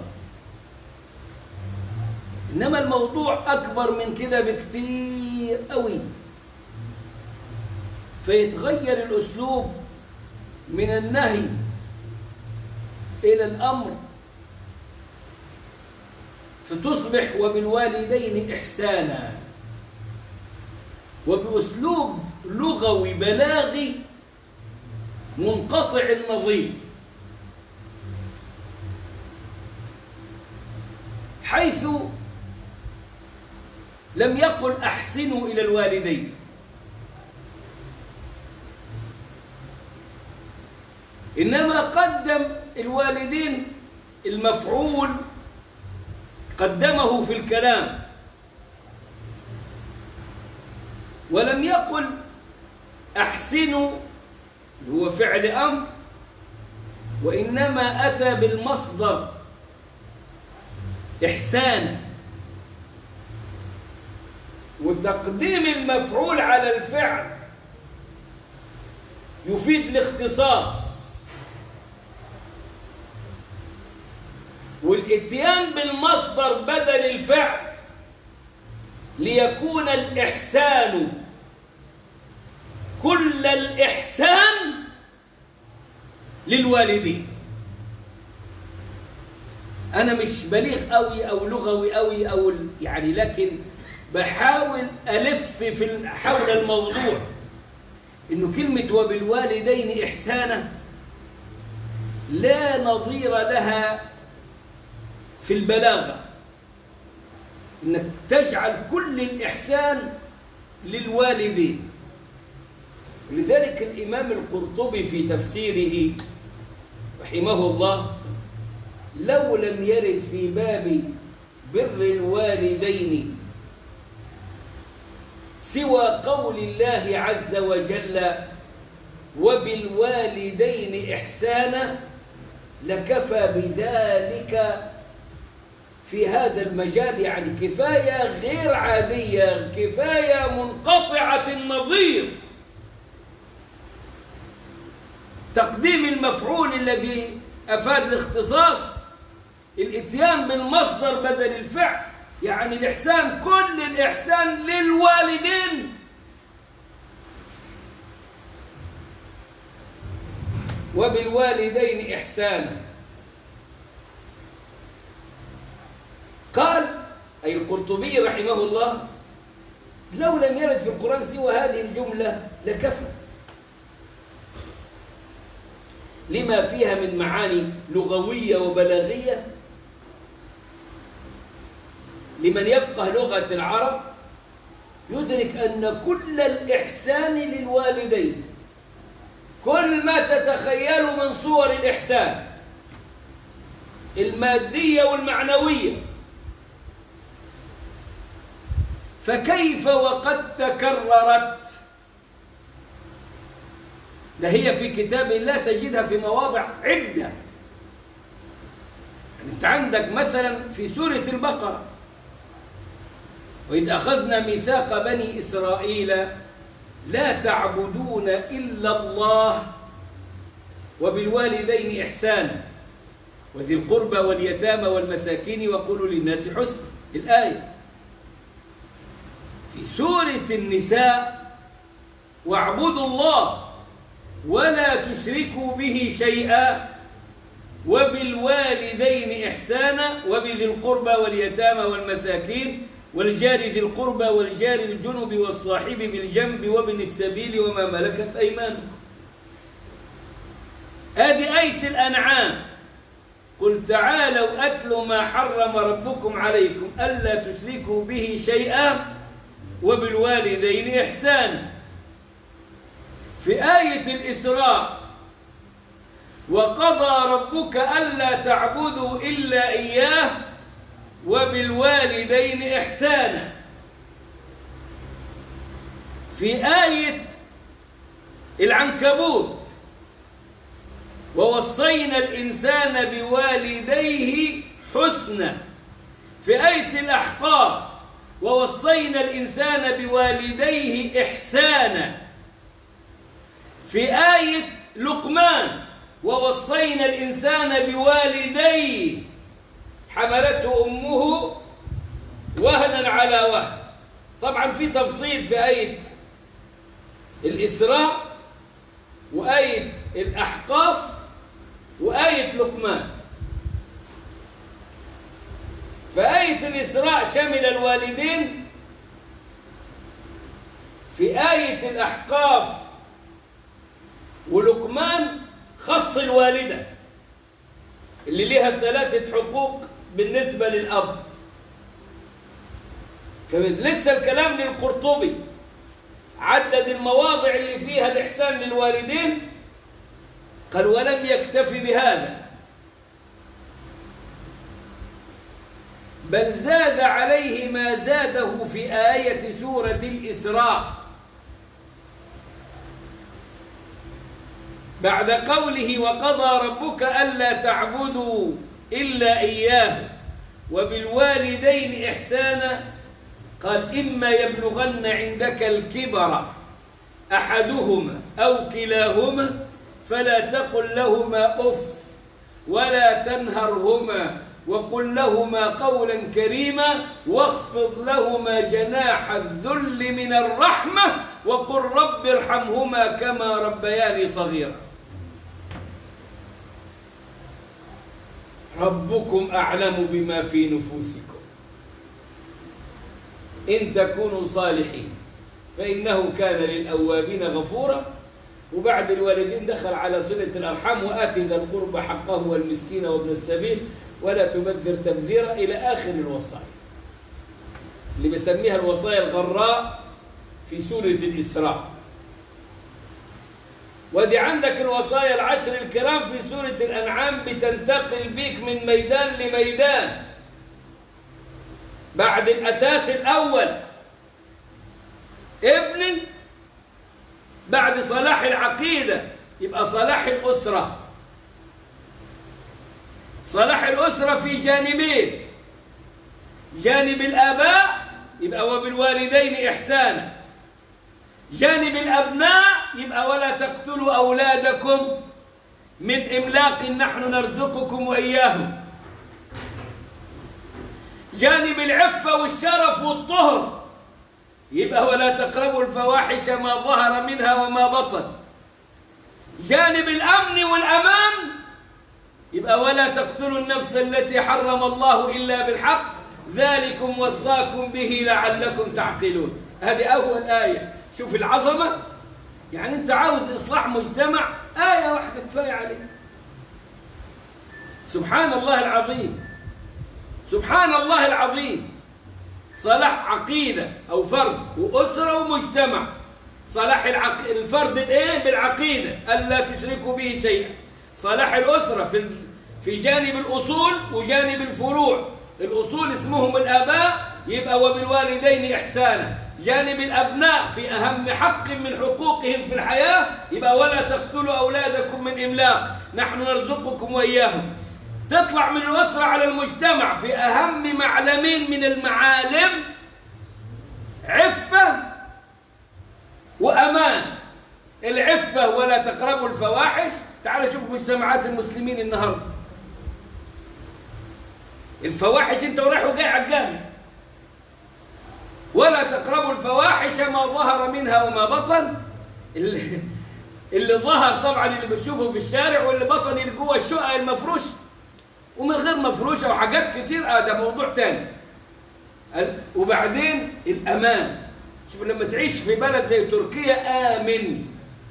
إنما الموضوع أكبر من كده بكتير قوي فيتغير الأسلوب من النهي إلى الأمر فتصبح وبالوالدين إحسانا وبأسلوب لغوي بلاغي منقطع النظير حيث لم يقل أحسنوا إلى الوالدين إنما قدم الوالدين المفعول قدمه في الكلام ولم يقل أحسنوا هو فعل أمر وإنما أتى بالمصدر إحسانا وتقديم المفعول على الفعل يفيد الاختصاص والاتيان بالمصدر بدل الفعل ليكون الإحسان كل الإحسان للوالدين أنا مش بليغ قوي أو لغوي قوي أو يعني لكن بحاول ألف في حول الموضوع إنه كلمة وبالوالدين إحسانا لا نظير لها في البلاغة إنك تجعل كل الإحسان للوالدين لذلك الإمام القرطبي في تفسيره رحمه الله لو لم يرد في باب بر الوالدين سوى قول الله عز وجل وبالوالدين إحسانا لكفى بذلك في هذا المجال يعني كفاية غير عادية كفاية منقطعة النظير تقديم المفعول الذي أفاد الاختصاص الاتيان بالمصدر بدل الفعل يعني الإحسان كل الإحسان للوالدين وبالوالدين إحسانا قال أي القرطبي رحمه الله لو لم يرد في القرآن سوى هذه الجملة لكفى لما فيها من معاني لغوية وبلاغية لمن يفقه لغة العرب يدرك أن كل الإحسان للوالدين كل ما تتخيل من صور الإحسان المادية والمعنوية فكيف وقد تكررت ده هي في كتاب الله تجدها في مواضع عدة يعني انت عندك مثلا في سورة البقرة وإذ أخذنا ميثاق بني إسرائيل لا تعبدون إلا الله وبالوالدين إحسانا وذي القربى واليتامى والمساكين وقولوا للناس حسنا الآية في سورة النساء واعبدوا الله ولا تشركوا به شيئا وبالوالدين إحسانا وبذي القربى واليتامى والمساكين والجار ذي القربى والجار الجنب والصاحب بالجنب وابن السبيل وما ملكت أيمانكم هذه آية الأنعام قل تعالوا أتل ما حرم ربكم عليكم ألا تشركوا به شيئا وبالوالدين إحسانا في آية الإسراء وقضى ربك ألا تعبدوا إلا إياه وبالوالدين إحسانا في آية العنكبوت ووصينا الإنسان بوالديه حسنا في آية الأحقاف ووصينا الإنسان بوالديه إحسانا في آية لقمان ووصينا الإنسان بوالديه حملته أمه وهنا على وهن طبعا في تفصيل في آية الإسراء وآية الأحقاف وآية لقمان فآية الإسراء شمل الوالدين في آية الأحقاف ولقمان خص الوالدة اللي لها ثلاثة حقوق بالنسبة للأب لسه الكلام للقرطبي عدد المواضع اللي فيها الإحسان للوالدين قال ولم يكتفي بهذا بل زاد عليه ما زاده في آية سورة الإسراء بعد قوله وقضى ربك ألا تعبدوا إلا إياه وبالوالدين إحسانا قال إما يبلغن عندك الكبر أحدهما أو كلاهما فلا تقل لهما أف ولا تنهرهما وقل لهما قولا كريما واخفض لهما جناح الذل من الرحمة وقل رب ارحمهما كما ربياني صغيرا ربكم أعلم بما في نفوسكم إن تكونوا صالحين فإنه كان للأوابين غفورا وبعد الوالدين دخل على صلة الأرحام وآت ذا القربى حقه والمسكين وابن السبيل ولا تبذر تبذيرا إلى آخر الوصايا اللي بسميها الوصايا الغراء في سورة الإسراء ودي عندك الوصايا العشر الكرام في سورة الأنعام بتنتقل بيك من ميدان لميدان بعد الأساس الأول ابني بعد صلاح العقيدة يبقى صلاح الأسرة صلاح الأسرة في جانبين جانب الآباء يبقى وبالوالدين إحسانا جانب الأبناء يبقى ولا تقتلوا أولادكم من إملاق نحن نرزقكم وإياهم جانب العفة والشرف والطهر يبقى ولا تقربوا الفواحش ما ظهر منها وما بطن جانب الأمن والأمان يبقى ولا تقتلوا النفس التي حرم الله إلا بالحق ذلكم وصاكم به لعلكم تعقلون هذه أول آية شوف العظمة يعني أنت عاوز إصلاح مجتمع آية واحدة كفاية عليك سبحان الله العظيم سبحان الله العظيم صلاح عقيدة أو فرد وأسرة ومجتمع صلاح العق... الفرد الإيه بالعقيدة ألا تشركوا به شيئا صلاح الأسرة في في جانب الأصول وجانب الفروع الأصول اسمهم الآباء يبقى وبالوالدين إحسانا جانب الأبناء في أهم حق من حقوقهم في الحياة يبقى ولا تقتلوا أولادكم من إملاق نحن نرزقكم وإياهم تطلع من الأسرة على المجتمع في أهم معلمين من المعالم عفة وأمان العفة ولا تقربوا الفواحش تعال شوف مجتمعات المسلمين النهاردة الفواحش انت ورايح وجاي على الجامع ولا تقربوا الفواحش ما ظهر منها وما بطن اللي, اللي ظهر طبعا اللي بتشوفه في الشارع واللي بطن اللي جوه الشقق المفروشه ومن غير مفروشه وحاجات كتير اه ده موضوع تاني وبعدين الامان شوف لما تعيش في بلد زي تركيا امن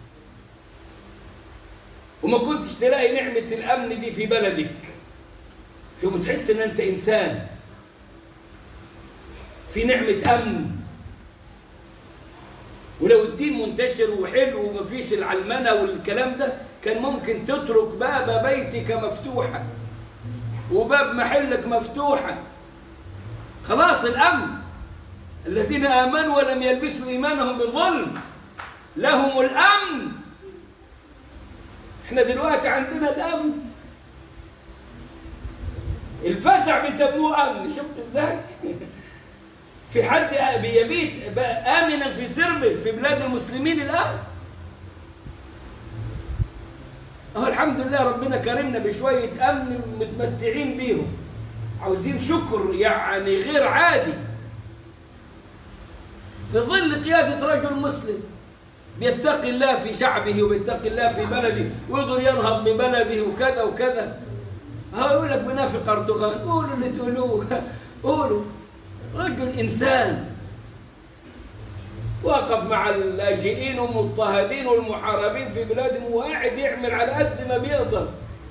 وما كنتش تلاقي نعمه الامن دي في بلدك شوف تحس ان انت انسان في نعمه امن ولو الدين منتشر وحلو ومفيش العلمنة والكلام ده كان ممكن تترك باب بيتك مفتوحا وباب محلك مفتوحا خلاص الأمن الذين آمنوا ولم يلبسوا إيمانهم بالظلم لهم الأمن احنا دلوقتي عندنا الأمن الفزع بيسموه أمن شفت ازاي في حد بيبيت آمنا في سربه في بلاد المسلمين الآن أهو الحمد لله ربنا كرمنا بشوية أمن متمتعين بيهم عاوزين شكر يعني غير عادي في ظل قيادة رجل مسلم بيتقي الله في شعبه وبيتقي الله في بلده ويقدر ينهض ببلده وكذا وكذا هقول لك منافق أردوغان قولوا اللي تقولوه قولوا رجل إنسان وقف مع اللاجئين والمضطهدين والمحاربين في بلادهم وقاعد يعمل على قد ما بيقدر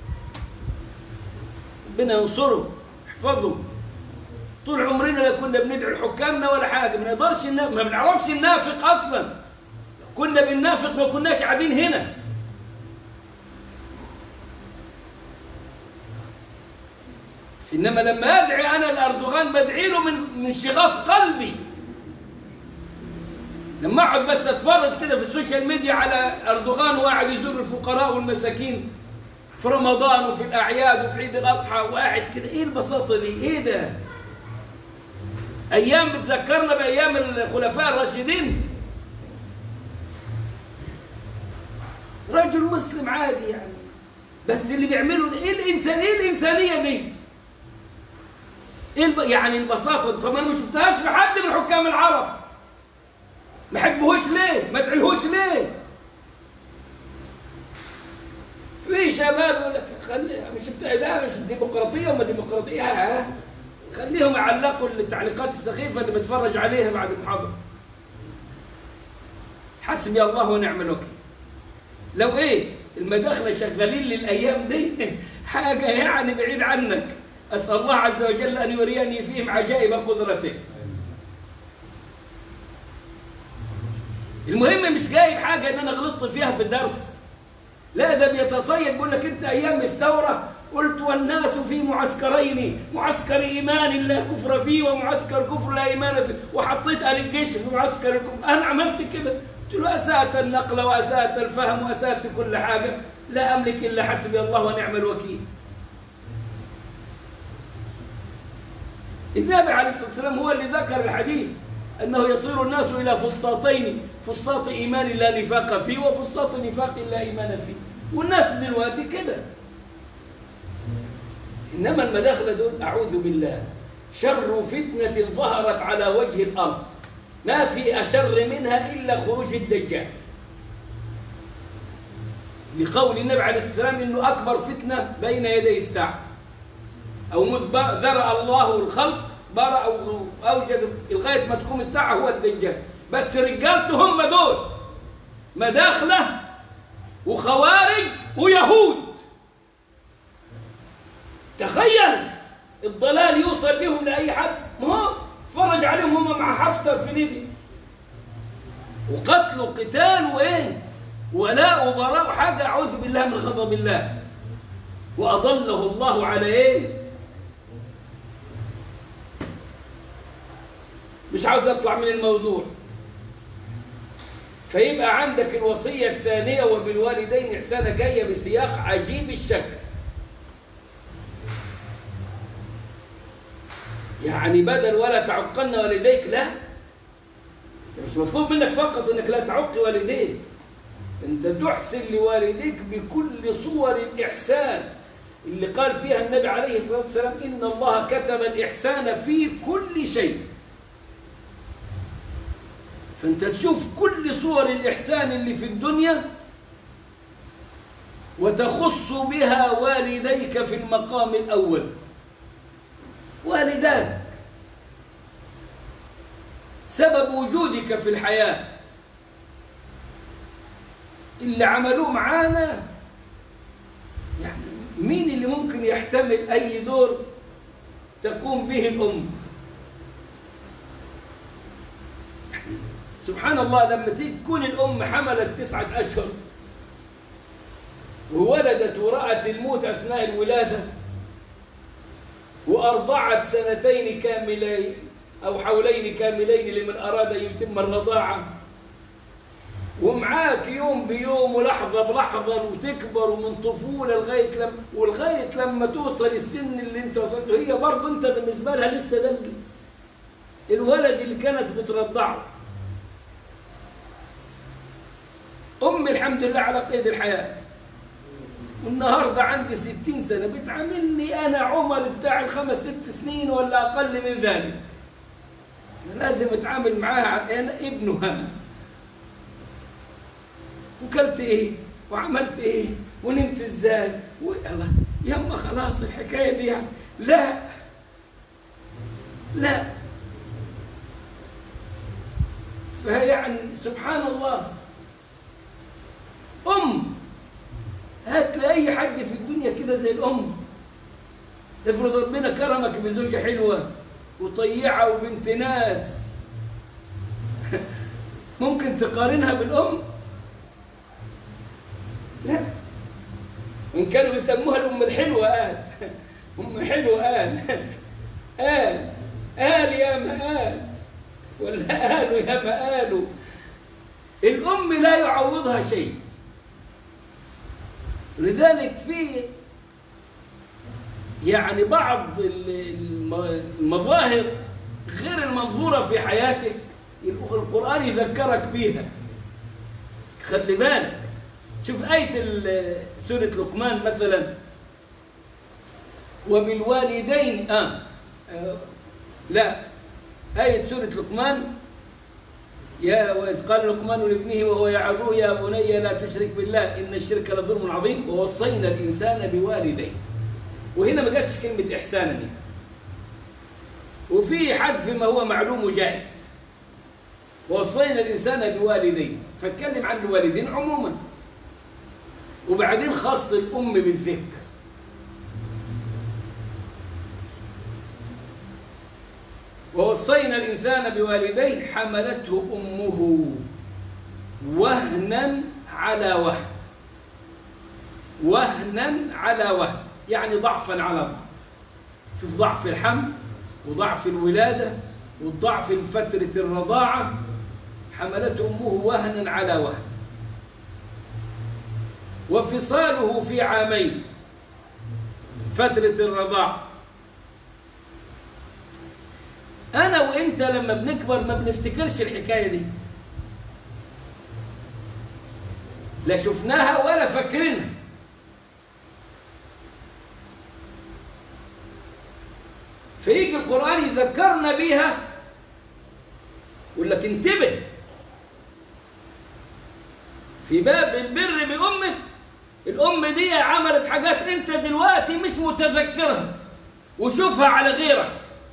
ربنا ينصره يحفظه طول عمرنا لا كنا بندعي لحكامنا ولا حاجه ما نقدرش ما بنعرفش ننافق اصلا كنا بننافق ما كناش قاعدين هنا انما لما ادعي انا لاردوغان بدعي له من من شغاف قلبي لما اقعد بس اتفرج كده في السوشيال ميديا على اردوغان وقاعد يزور الفقراء والمساكين في رمضان وفي الاعياد وفي عيد الاضحى وقاعد كده ايه البساطه دي ايه ده ايام بتذكرنا بايام الخلفاء الراشدين رجل مسلم عادي يعني بس اللي بيعمله ده ايه الانسان ايه الانسانيه دي ايه الب... يعني البساطه طب انا ما شفتهاش في حد من حكام العرب ما حبهوش ليه ما ادعيهوش ليه في شباب يقول لك خلي مش بتاع ده مش ديمقراطيه وما ديمقراطيه آه. خليهم يعلقوا التعليقات السخيفه اللي بتفرج عليها بعد المحاضره حسبي الله ونعم الوكيل لو ايه المداخله شغالين للايام دي حاجه يعني بعيد عنك اسال الله عز وجل ان يريني فيهم عجائب قدرته المهم مش جايب حاجه ان انا غلطت فيها في الدرس لا ده بيتصيد بيقول لك انت ايام الثوره قلت والناس في معسكرين معسكر ايمان لا كفر فيه ومعسكر كفر لا ايمان فيه وحطيت اهل الجيش في معسكر الكفر انا عملت كده قلت له اسات النقل واسات الفهم واسات كل حاجه لا املك الا حسبي الله ونعم الوكيل النبي عليه الصلاه والسلام هو اللي ذكر الحديث انه يصير الناس الى فسطاطين فسطاط ايمان لا نفاق فيه وفسطاط نفاق لا ايمان فيه والناس دلوقتي كده إنما المداخلة دول أعوذ بالله شر فتنة ظهرت على وجه الأرض ما في أشر منها إلا خروج الدجال لقول النبي عليه السلام إنه أكبر فتنة بين يدي الساعة أو مذ ذرأ الله الخلق برأ أو أوجد لغاية ما تقوم الساعة هو الدجال بس رجالته هم دول مداخلة وخوارج ويهود تخيل الضلال يوصل بهم لأي حد ما هو فرج عليهم هم مع حفتر في ليبيا وقتل وقتال وإيه ولاء وبراء حاجة أعوذ بالله من غضب الله وأضله الله على إيه مش عاوز أطلع من الموضوع فيبقى عندك الوصية الثانية وبالوالدين إحسانا جاية بسياق عجيب الشكل يعني بدل ولا تعقن والديك لا مش مطلوب منك فقط انك لا تعق والديك انت تحسن لوالديك بكل صور الاحسان اللي قال فيها النبي عليه الصلاه والسلام ان الله كتب الاحسان في كل شيء فانت تشوف كل صور الاحسان اللي في الدنيا وتخص بها والديك في المقام الاول والداك سبب وجودك في الحياة اللي عملوه معانا يعني مين اللي ممكن يحتمل أي دور تقوم به الأم سبحان الله لما تيجي تكون الأم حملت تسعة أشهر وولدت ورأت الموت أثناء الولادة وأرضعت سنتين كاملين أو حولين كاملين لمن أراد أن يتم الرضاعة ومعاك يوم بيوم ولحظة بلحظة وتكبر ومن طفولة لغاية لما ولغاية لما توصل السن اللي انت وصلته هي برضه انت بالنسبة لها لسه ده الولد اللي كانت بترضعه أمي الحمد لله على قيد الحياة والنهاردة عندي ستين سنة بتعاملني أنا عمر بتاع الخمس ست سنين ولا أقل من ذلك لازم أتعامل معاها أنا ابنها وكلت إيه وعملت إيه ونمت إزاي الله يما خلاص الحكاية دي يعني لا لا فيعني سبحان الله أم هات لأي حد في الدنيا كده زي الأم افرض ربنا كرمك بزوجة حلوة وطيعة وبنت ناس ممكن تقارنها بالأم لا إن كانوا بيسموها الأم الحلوة قال أم حلوة قال قال قال يا ما قال ولا قالوا يا ما قالوا الأم لا يعوضها شيء لذلك في يعني بعض المظاهر غير المنظورة في حياتك القرآن يذكرك بيها خلي بالك شوف آية سورة لقمان مثلا وبالوالدين آه, آه لا آية سورة لقمان يا وإذ قال لقمان لابنه وهو يعظه يا بني لا تشرك بالله إن الشرك لظلم عظيم ووصينا الإنسان بوالديه وهنا ما جاتش كلمة إحسانا دي وفي حذف ما هو معلوم وجائز ووصينا الإنسان بوالديه فاتكلم عن الوالدين عموما وبعدين خص الأم بالذكر ووصينا الإنسان بوالديه حملته أمه وهنا على وهن وهنا على وهن يعني ضعفا على ضعف شوف ضعف الحمل وضعف الولادة والضعف في فترة الرضاعة حملته أمه وهنا على وهن وفصاله في عامين فترة الرضاعة أنا وإنت لما بنكبر ما بنفتكرش الحكاية دي لا شفناها ولا فاكرينها فيجي القرآن يذكرنا بيها يقول لك انتبه في باب البر بأمك الأم دي عملت حاجات أنت دلوقتي مش متذكرها وشوفها على غيرك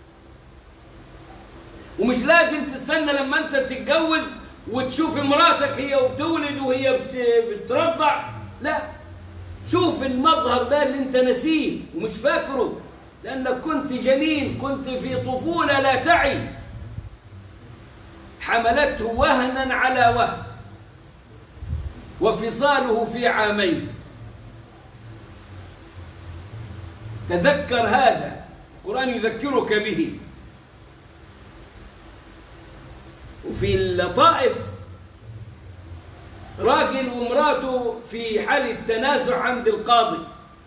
ومش لازم تستنى لما أنت تتجوز وتشوف مراتك هي وبتولد وهي بترضع لا شوف المظهر ده اللي انت نسيه ومش فاكره لأنك كنت جنين كنت في طفولة لا تعي حملته وهنا على وهن وفصاله في عامين تذكر هذا القرآن يذكرك به وفي اللطائف راجل ومراته في حالة تنازع عند القاضي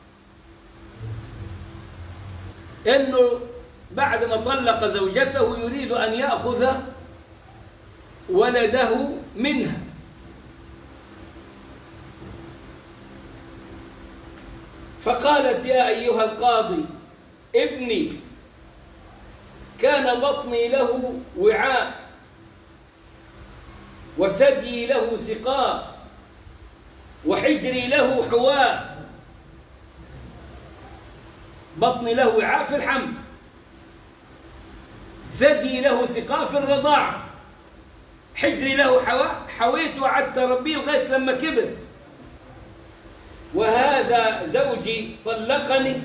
انه بعد ما طلق زوجته يريد ان ياخذ ولده منها فقالت يا ايها القاضي ابني كان بطني له وعاء وثدي له سقاء وحجري له حواء بطني له وعاء في الحمل ثدي له سقاء في الرضاعة حجري له حواء حويت وعدت ربي لغاية لما كبر وهذا زوجي طلقني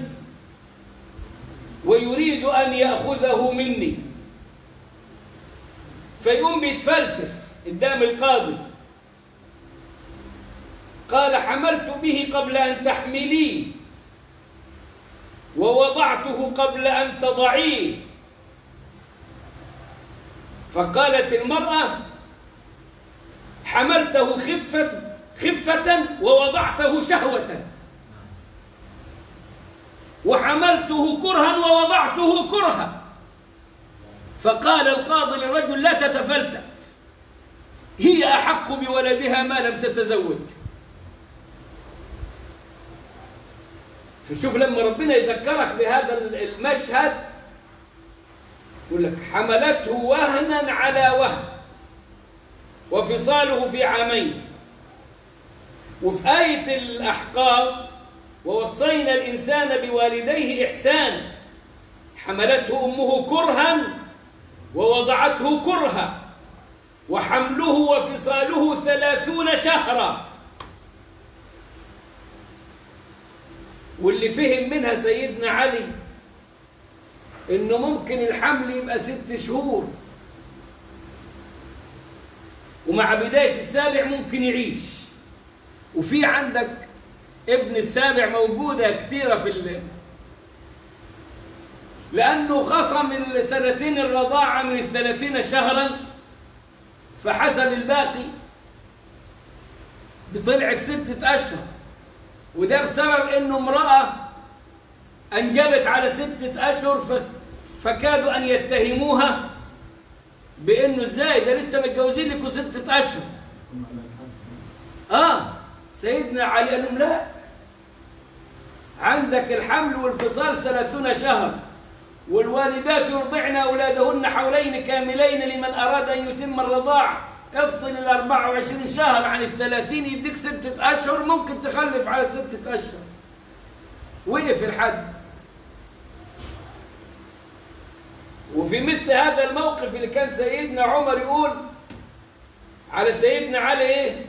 ويريد أن يأخذه مني فيقوم بيتفلسف قدام القاضي قال حملت به قبل أن تحمليه ووضعته قبل أن تضعيه فقالت المرأة حملته خفة خفة ووضعته شهوة وحملته كرها ووضعته كرها فقال القاضي للرجل لا تتفلسف هي أحق بولدها ما لم تتزوج فشوف لما ربنا يذكرك بهذا المشهد يقول لك حملته وهنا على وهن وفصاله في عامين وفي آية الأحقاف ووصينا الإنسان بوالديه إحسان حملته أمه كرها ووضعته كرها وحمله وفصاله ثلاثون شهرا واللي فهم منها سيدنا علي انه ممكن الحمل يبقى ست شهور ومع بداية السابع ممكن يعيش وفي عندك ابن السابع موجودة كثيرة في ال... لأنه خصم السنتين الرضاعة من الثلاثين شهرا فحسب الباقي بطلعت ستة أشهر وده بسبب انه امرأة انجبت على ستة اشهر ف... فكادوا ان يتهموها بانه ازاي ده لسه متجوزين لكم ستة اشهر اه سيدنا علي قال لهم لا عندك الحمل والفصال ثلاثون شهر والوالدات يرضعن أولادهن حولين كاملين لمن أراد أن يتم الرضاعة افصل ال 24 شهر عن الثلاثين يديك ستة أشهر ممكن تخلف على ستة أشهر وقف الحد وفي مثل هذا الموقف اللي كان سيدنا عمر يقول على سيدنا علي ايه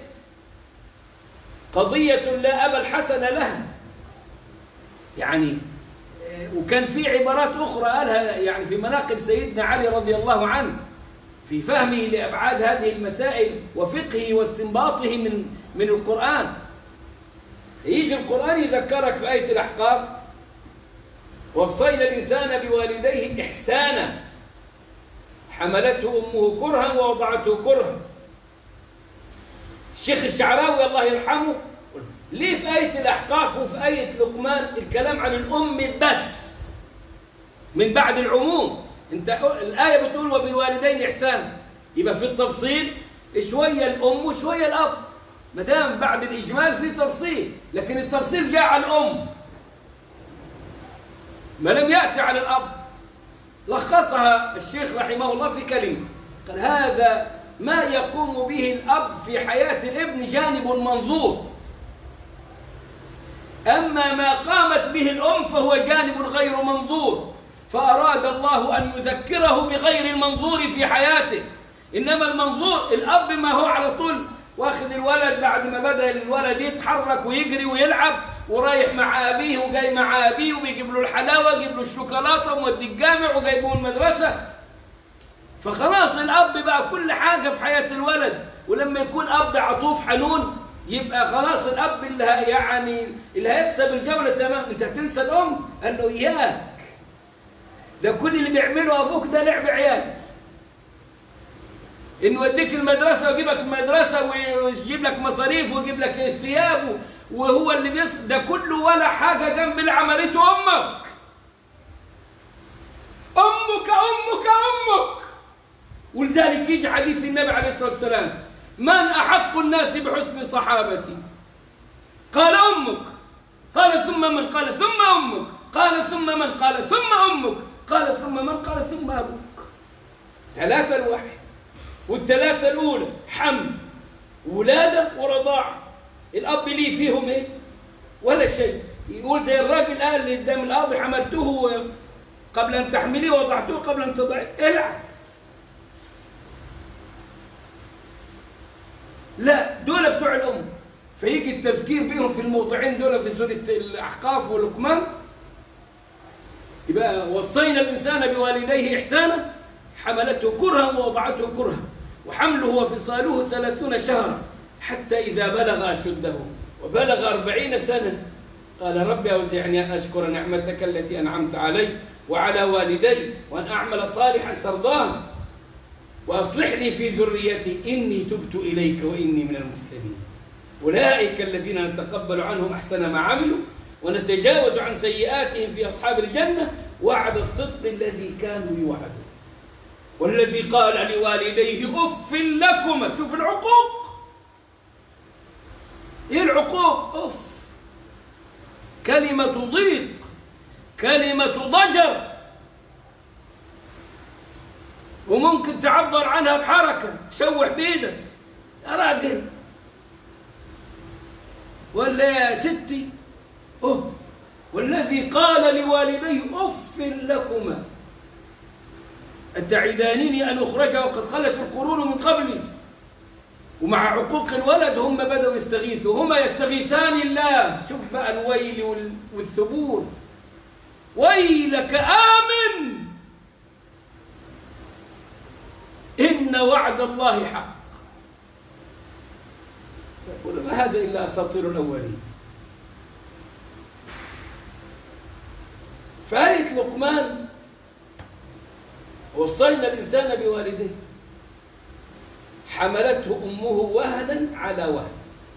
قضية لا أبا الحسن لها يعني وكان في عبارات أخرى قالها يعني في مناقب سيدنا علي رضي الله عنه في فهمه لأبعاد هذه المسائل وفقهه واستنباطه من من القرآن يجي القرآن يذكرك في آية الأحقاف وصينا الإنسان بوالديه إحسانا حملته أمه كرها ووضعته كرها الشيخ الشعراوي الله يرحمه ليه في آية الأحقاف وفي آية لقمان الكلام عن الأم بس من بعد العموم انت الآية بتقول وبالوالدين إحسان يبقى في التفصيل شوية الأم وشوية الأب ما دام بعد الإجمال في تفصيل لكن التفصيل جاء على الأم ما لم يأتي على الأب لخصها الشيخ رحمه الله في كلمة قال هذا ما يقوم به الأب في حياة الابن جانب منظور أما ما قامت به الأم فهو جانب غير منظور فأراد الله أن يذكره بغير المنظور في حياته إنما المنظور الأب ما هو على طول واخد الولد بعد ما بدأ الولد يتحرك ويجري ويلعب ورايح مع أبيه وجاي مع أبيه وبيجيب له الحلاوة ويجيب له الشوكولاتة ومودي الجامع وجايبه المدرسة فخلاص الأب بقى كل حاجة في حياة الولد ولما يكون أب عطوف حنون يبقى خلاص الأب اللي يعني اللي هيكسب الجولة تمام أنت هتنسى الأم قال له إياك ده كل اللي بيعمله أبوك ده لعب عيال إنه يوديك المدرسة ويجيب لك المدرسة ويجيب لك مصاريف ويجيب لك الثياب وهو اللي بيص ده كله ولا حاجة جنب اللي عملته أمك أمك أمك أمك ولذلك يجي حديث النبي عليه الصلاة والسلام من أحق الناس بحسن صحابتي قال أمك قال ثم من قال ثم أمك قال ثم من قال ثم أمك قال ثم من قال ثم أبوك ثلاثة الواحد والثلاثة الأولى حمل ولادة ورضاعة الأب ليه فيهم إيه ولا شيء يقول زي الراجل قال اللي قدام الأب حملته قبل أن تحمليه وضعته قبل أن تضعيه العب لا دول بتوع الأم فيجي التذكير بهم في الموضعين دول في سورة الأحقاف واللقمان يبقى وصينا الإنسان بوالديه إحسانا حملته كرها ووضعته كرها وحمله وفصاله ثلاثون شهرا حتى إذا بلغ أشده وبلغ أربعين سنة قال رب أوزعني أن أشكر نعمتك التي أنعمت علي وعلى والدي وأن أعمل صالحا ترضاه وأصلح لي في ذريتي إني تبت إليك وإني من المسلمين أولئك الذين نتقبل عنهم أحسن ما عملوا ونتجاوز عن سيئاتهم في أصحاب الجنة وعد الصدق الذي كانوا يوعدون والذي قال لوالديه أف لكما شوف العقوق إيه العقوق أف كلمة ضيق كلمة ضجر وممكن تعبر عنها بحركة تشوح بيدك يا راجل ولا يا ستي أه والذي قال لوالديه أف لكما أتعدانني أن أخرج وقد خلت القرون من قبلي ومع عقوق الولد هم بدأوا يستغيثوا هما يستغيثان الله شوف بقى الويل وال- والثبور ويلك آمن إن وعد الله حق يقول ما هذا إلا أساطير الأولين فآية لقمان وصينا الإنسان بوالديه حملته أمه وهنا على وهن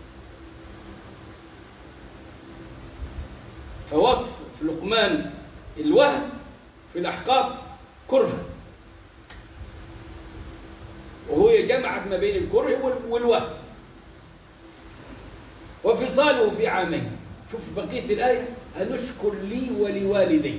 فوصف في لقمان الوهن في الأحقاف كرها وهو جمعت ما بين الكره وال- والوهن وفصاله في عامين شوف بقية الآية أنشكر لي ولوالديك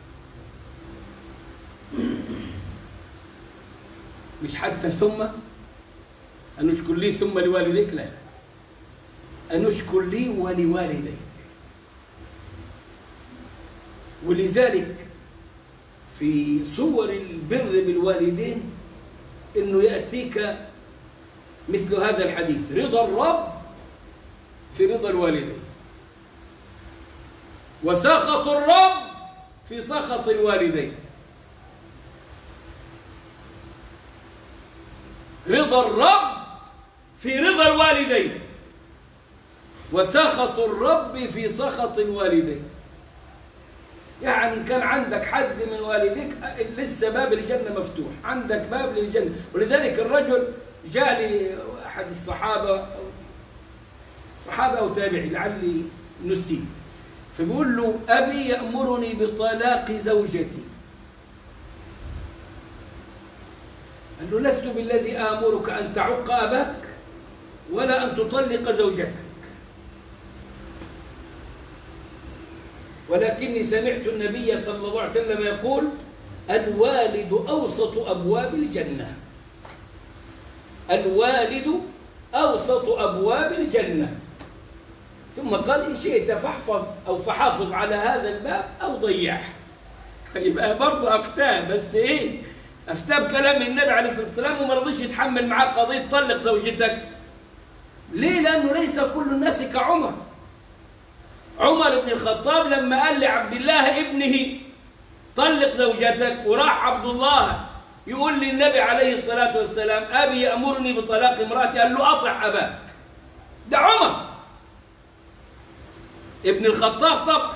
مش حتى ثم أنشكر لي ثم لوالديك لا أنشكر لي ولوالديك ولذلك في صور البر بالوالدين انه ياتيك مثل هذا الحديث رضا الرب في رضا الوالدين وسخط الرب في سخط الوالدين رضا الرب في رضا الوالدين وسخط الرب في سخط الوالدين يعني كان عندك حد من والديك لسه باب الجنة مفتوح عندك باب للجنة ولذلك الرجل جاء لي أحد الصحابة صحابة أو تابعي لعلي نسيت فبيقول له أبي يأمرني بطلاق زوجتي قال له لست بالذي آمرك أن تعق أباك ولا أن تطلق زوجتك ولكني سمعت النبي صلى الله عليه وسلم يقول الوالد أوسط أبواب الجنة الوالد أوسط أبواب الجنة ثم قال إن شئت فاحفظ أو فحافظ على هذا الباب أو ضيعه يبقى برضه أفتاه بس إيه أفتاه بكلام النبي عليه الصلاة والسلام وما رضيش يتحمل معاه قضية طلق زوجتك ليه؟ لأنه ليس كل الناس كعمر عمر بن الخطاب لما قال لعبد الله ابنه طلق زوجتك وراح عبد الله يقول للنبي عليه الصلاة والسلام أبي يأمرني بطلاق امرأتي قال له أطع أباك ده عمر ابن الخطاب طبعا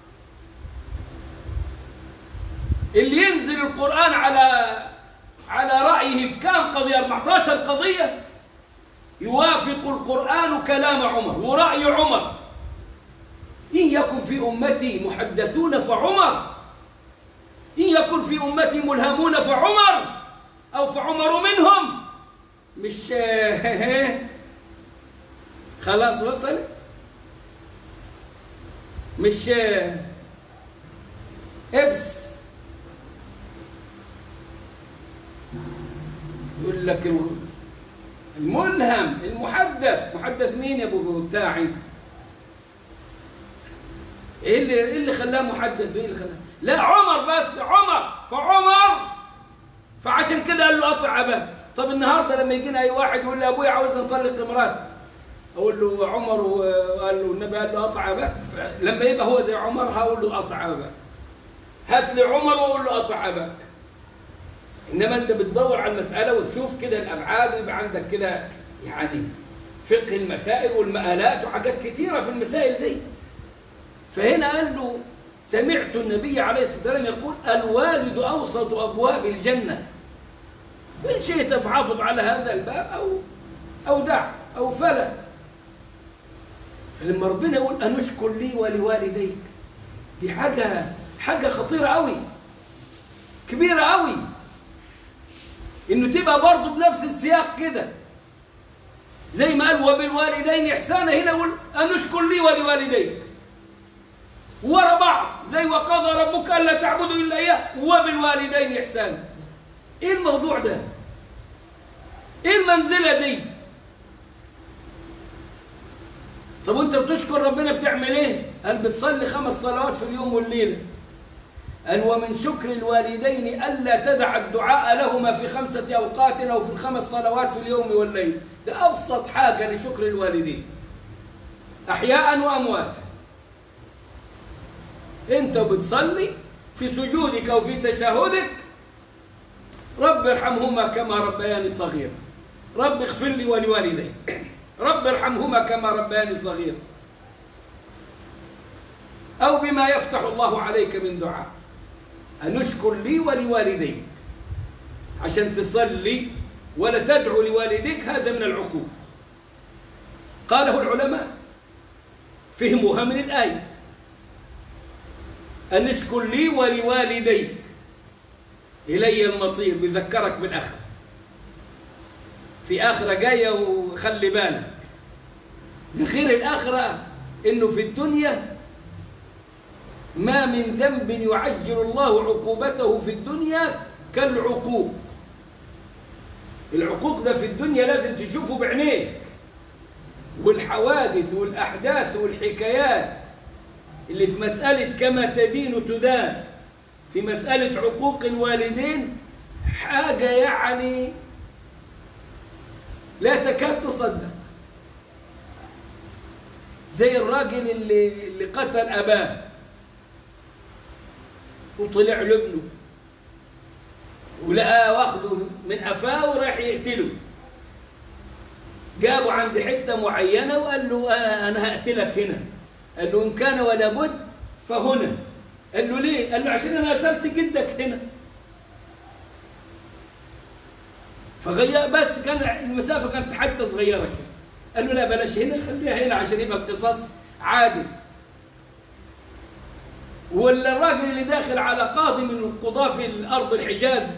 اللي ينزل القرآن على على رأيه في كام قضية 14 قضية يوافق القرآن كلام عمر ورأي عمر إن يكن في أمتي محدثون فعمر إن يكن في أمتي ملهمون فعمر أو فعمر منهم مش خلاص وصل مش ابس يقول لك الملهم المحدث محدث مين يا ابو بتاعي ايه اللي ايه اللي خلاه محدث ايه اللي خلاه لا عمر بس عمر فعمر فعشان كده قال له اطع اباه طب النهارده لما يجينا اي واحد يقول لي ابويا عاوز نطلق مراتي اقول له عمر وقال له النبي قال له اطع اباك لما يبقى هو زي عمر هقول له اطع اباك هات لي عمر واقول له اطع اباك إنما أنت بتدور على المسألة وتشوف كده الأبعاد ويبقى عندك كده يعني فقه المسائل والمآلات وحاجات كثيرة في المسائل دي فهنا قال له سمعت النبي عليه الصلاة والسلام يقول الوالد أوسط أبواب الجنة إن شئت فحافظ على هذا الباب أو أو دع أو فلا فلما ربنا يقول أن اشكر لي ولوالديك دي حاجة حاجة خطيرة قوي كبيرة قوي إنه تبقى برضه بنفس السياق كده زي ما قال وبالوالدين إحسانا هنا يقول أن اشكر لي ولوالديك ورا بعض زي وقضى ربك ألا تعبدوا إلا إياه وبالوالدين إحسانا إيه الموضوع ده؟ إيه المنزلة دي؟ طب وانت بتشكر ربنا بتعمل ايه قال بتصلي خمس صلوات في اليوم والليله قال ومن شكر الوالدين الا تدع الدعاء لهما في خمسه اوقات او في الخمس صلوات في اليوم والليل ده ابسط حاجه لشكر الوالدين احياء وامواتا انت بتصلي في سجودك وفي تشهدك رب ارحمهما كما ربياني صغيرا رب اغفر لي ولوالدي رب ارحمهما كما ربياني صغيرا أو بما يفتح الله عليك من دعاء أن اشكر لي ولوالديك عشان تصلي ولا تدعو لوالديك هذا من العقوق قاله العلماء فهموها من الآية أن اشكر لي ولوالديك إلي المصير بذكرك بالآخرة في آخرة جاية وخلي بالك بخير الآخرة إنه في الدنيا ما من ذنب يعجل الله عقوبته في الدنيا كالعقوق العقوق ده في الدنيا لازم تشوفه بعينيك والحوادث والأحداث والحكايات اللي في مسألة كما تدين تدان في مسألة عقوق الوالدين حاجة يعني لا تكاد تصدق زي الراجل اللي, اللي قتل أباه وطلع له ابنه ولقاه واخده من قفاه وراح يقتله جابه عند حته معينه وقال له آه انا هقتلك هنا قال له ان كان ولا بد فهنا قال له ليه قال له عشان انا قتلت جدك هنا فغير بس كان المسافه كانت حتى صغيره كده قال له لا بلاش هنا خليها هنا عشان يبقى اقتصاص عادل ولا الراجل اللي داخل على قاضي من القضاة في الأرض الحجاز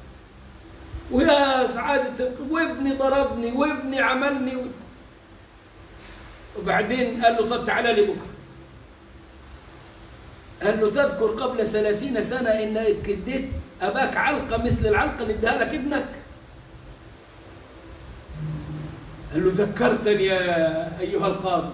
ويا سعادة وابني ضربني وابني عملني و... وبعدين قال له طب تعالى لي بكرة قال له تذكر قبل ثلاثين سنة إنك اديت أباك علقة مثل العلقة اللي اداها لك ابنك قال له ذكرتني يا أيها القاضي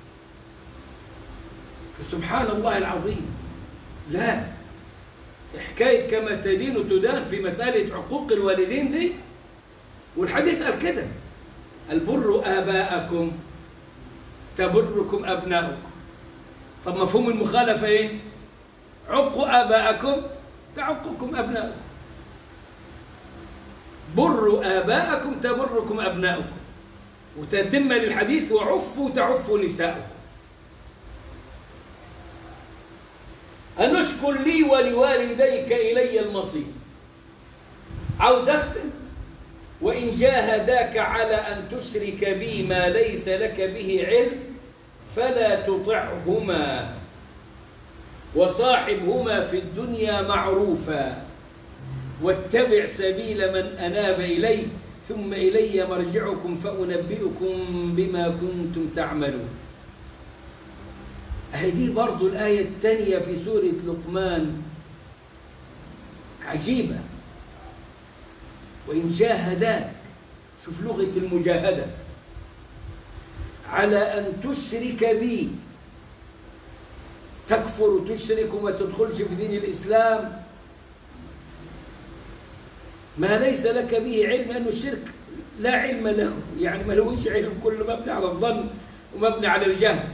فسبحان الله العظيم لا حكاية كما تدين تدان في مسألة عقوق الوالدين دي والحديث قال كده البر آباءكم تبركم أبناؤكم طب مفهوم المخالفة إيه عقوا آباءكم تعقكم أبناؤكم بروا آباءكم تبركم أبناؤكم وتتم للحديث وعفوا تعفوا نساؤكم أن اشكر لي ولوالديك إلي المصير عاوز أختم وإن جاهداك على أن تشرك بي ما ليس لك به علم فلا تطعهما وصاحبهما في الدنيا معروفا واتبع سبيل من أناب إلي ثم إلي مرجعكم فأنبئكم بما كنتم تعملون هذه برضو الآية الثانية في سورة لقمان عجيبة وإن جاهداك شوف لغة المجاهدة على أن تشرك بي تكفر وتشرك وما تدخلش في دين الإسلام ما ليس لك به علم أنه الشرك لا علم له يعني ما لهوش علم كله مبني على الظن ومبني على الجهل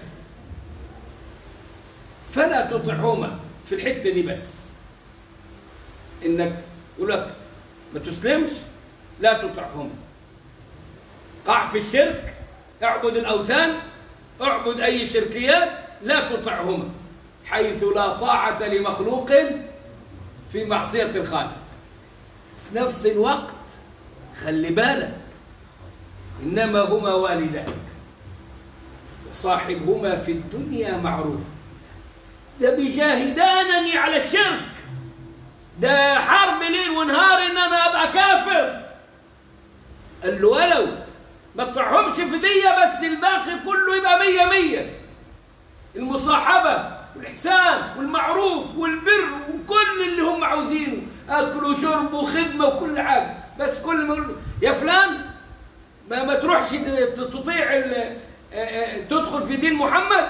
فلا تطعهما في الحتة دي بس إنك يقول لك ما تسلمش لا تطعهم قع في الشرك اعبد الأوثان اعبد أي شركيات لا تطعهما حيث لا طاعة لمخلوق في معصية الخالق في نفس الوقت خلي بالك إنما هما والداك وصاحبهما في الدنيا معروف ده بيجاهدانني على الشرك ده حرب ليل ونهار ان انا ابقى كافر قال له ولو ما تطعهمش في دية بس الباقي كله يبقى مية مية المصاحبة والإحسان والمعروف والبر وكل اللي هم عاوزينه أكل وشرب وخدمة وكل حاجة بس كل ما يا فلان ما, ما تروحش تطيع ال- تدخل في دين محمد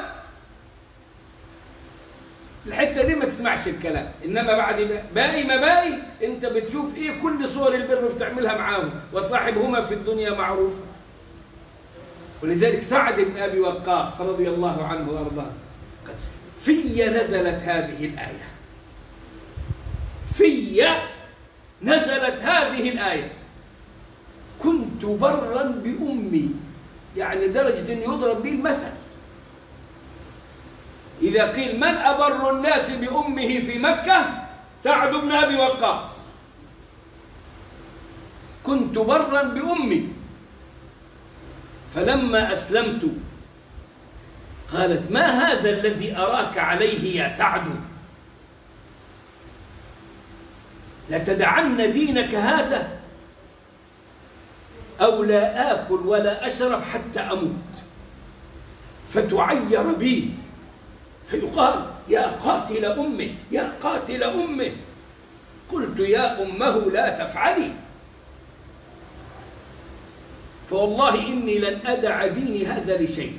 الحتة دي ما تسمعش الكلام إنما بعد باقي ما باقي أنت بتشوف إيه كل صور البر بتعملها معاهم وصاحبهما في الدنيا معروف ولذلك سعد بن أبي وقاص رضي الله عنه وأرضاه قال في نزلت هذه الآية في نزلت هذه الآية كنت برا بأمي يعني درجة أن يضرب به المثل إذا قيل من أبر الناس بأمه في مكة سعد بن أبي وقاص كنت برا بأمي فلما أسلمت قالت ما هذا الذي أراك عليه يا سعد لتدعن دينك هذا أو لا آكل ولا أشرب حتى أموت فتعير بي فيقال يا قاتل أمه يا قاتل أمه قلت يا أمه لا تفعلي فوالله إني لن أدع ديني هذا لشيء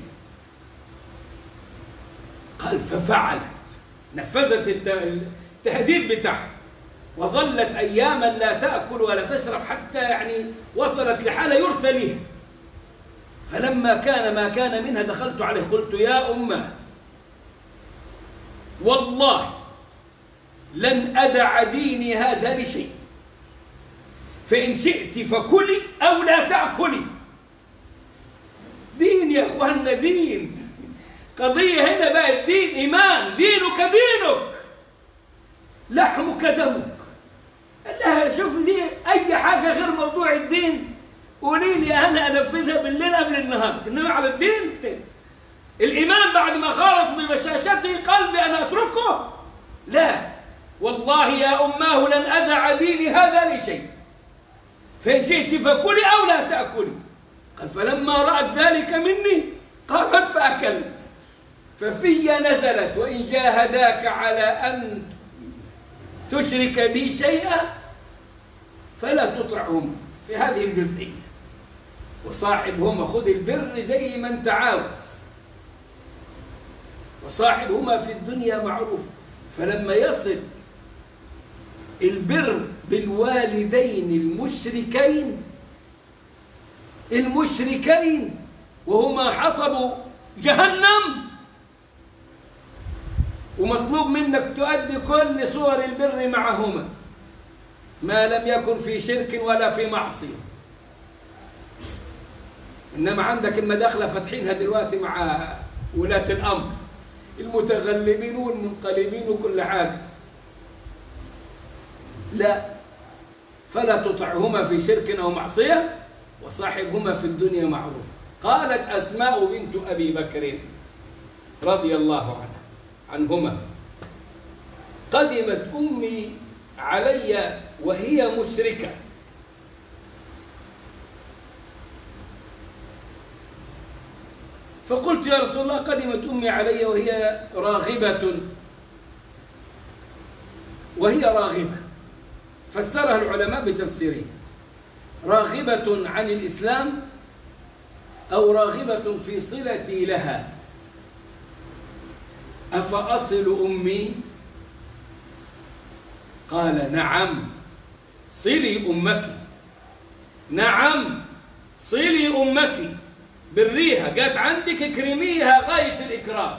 قال ففعلت نفذت التهديد بتاعها وظلت أياما لا تأكل ولا تشرب حتى يعني وصلت لحالة يرثى لها فلما كان ما كان منها دخلت عليه قلت يا أمه والله لن أدع ديني هذا لشيء فإن شئت فكلي أو لا تأكلي دين يا أخوانا دين قضية هنا بقى الدين إيمان دينك دينك لحمك دمك لها شوف دي أي حاجة غير موضوع الدين قولي لي أنا أنفذها بالليل قبل النهار إنما على الدين الإيمان بعد ما خالط ببشاشته قلبي أن أتركه لا والله يا أماه لن أدع ديني هذا لشيء فإن شئت فكلي أو لا تأكلي قال فلما رأت ذلك مني قامت فأكلت ففي نزلت وإن جاهداك على أن تشرك بي شيئا فلا تطعهم في هذه الجزئية وصاحبهما خذ البر زي ما انت عاوز وصاحبهما في الدنيا معروف فلما يصل البر بالوالدين المشركين المشركين وهما حطبوا جهنم ومطلوب منك تؤدي كل صور البر معهما ما لم يكن في شرك ولا في معصية إنما عندك المداخلة فاتحينها دلوقتي مع ولاة الأمر المتغلبين والمنقلبين وكل حاجة لا فلا تطعهما في شرك أو معصية وصاحبهما في الدنيا معروف قالت أسماء بنت أبي بكر رضي الله عنها عنهما قدمت أمي علي وهي مشركة فقلت يا رسول الله قدمت أمي علي وهي راغبة وهي راغبة فسرها العلماء بتفسيرين راغبة عن الإسلام أو راغبة في صلتي لها أفأصل أمي قال نعم صلي أمك نعم صلي أمك بريها قالت عندك اكرميها غاية الإكرام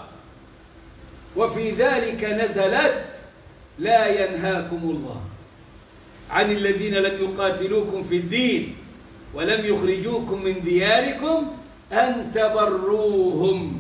وفي ذلك نزلت لا ينهاكم الله عن الذين لم يقاتلوكم في الدين ولم يخرجوكم من دياركم أن تبروهم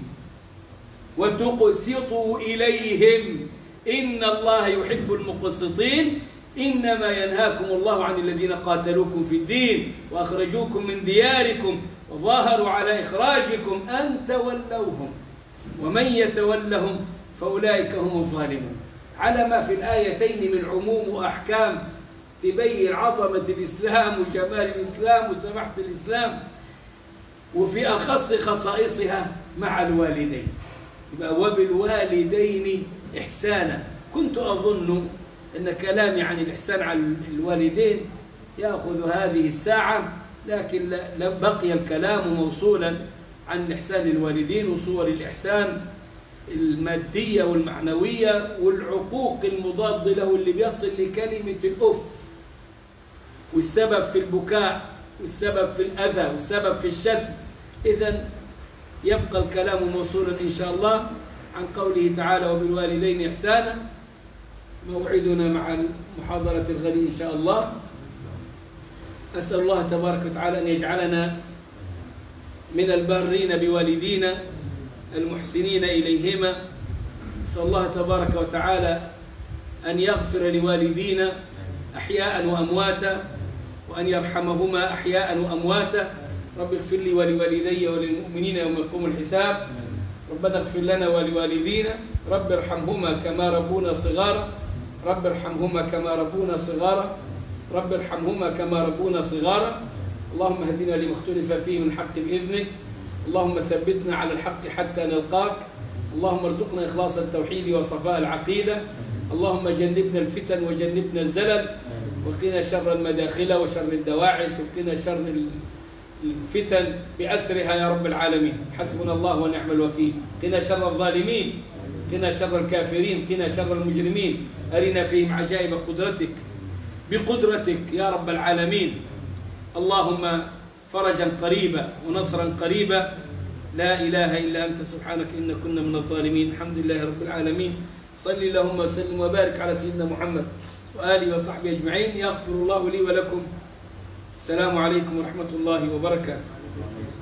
وتقسطوا إليهم إن الله يحب المقسطين إنما ينهاكم الله عن الذين قاتلوكم في الدين وأخرجوكم من دياركم وظاهروا على إخراجكم أن تولوهم ومن يتولهم فأولئك هم الظالمون على ما في الآيتين من عموم وأحكام تبين عظمة الإسلام وجمال الإسلام وسماحة الإسلام وفي أخص خصائصها مع الوالدين يبقى وبالوالدين إحسانا كنت أظن أن كلامي عن الإحسان على الوالدين يأخذ هذه الساعة لكن لا- بقي الكلام موصولا عن إحسان الوالدين وصور الإحسان المادية والمعنوية والعقوق المضاد له اللي بيصل لكلمة الأف والسبب في البكاء والسبب في الأذى والسبب في الشد إذا يبقى الكلام موصولا إن شاء الله عن قوله تعالى وبالوالدين إحسانا موعدنا مع محاضرة الغد إن شاء الله أسأل الله تبارك وتعالى أن يجعلنا من البارين بوالدينا المحسنين إليهما أسأل الله تبارك وتعالى أن يغفر لوالدينا أحياء وأمواتا وأن يرحمهما أحياء وأمواتا رب اغفر لي ولوالدي وللمؤمنين يوم يقوم الحساب ربنا اغفر لنا ولوالدينا رب ارحمهما كما ربونا صغارا رب ارحمهما كما ربونا صغارا رب ارحمهما كما ربونا صغارا اللهم اهدنا لما اختلف فيه من حق بإذنك اللهم ثبتنا على الحق حتى نلقاك اللهم ارزقنا إخلاص التوحيد وصفاء العقيدة اللهم جنبنا الفتن وجنبنا الزلل وقنا شر المداخلة وشر الدواعش وقنا شر الفتن بأسرها يا رب العالمين حسبنا الله ونعم الوكيل قنا شر الظالمين قنا شر الكافرين قنا شر المجرمين أرنا فيهم عجائب قدرتك بقدرتك يا رب العالمين اللهم فرجا قريبا ونصرا قريبا لا إله إلا أنت سبحانك إن كنا من الظالمين الحمد لله رب العالمين صل اللهم وسلم وبارك على سيدنا محمد وآله وصحبه أجمعين يغفر الله لي ولكم السلام عليكم ورحمة الله وبركاته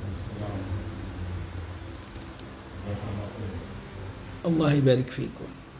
الله يبارك فيكم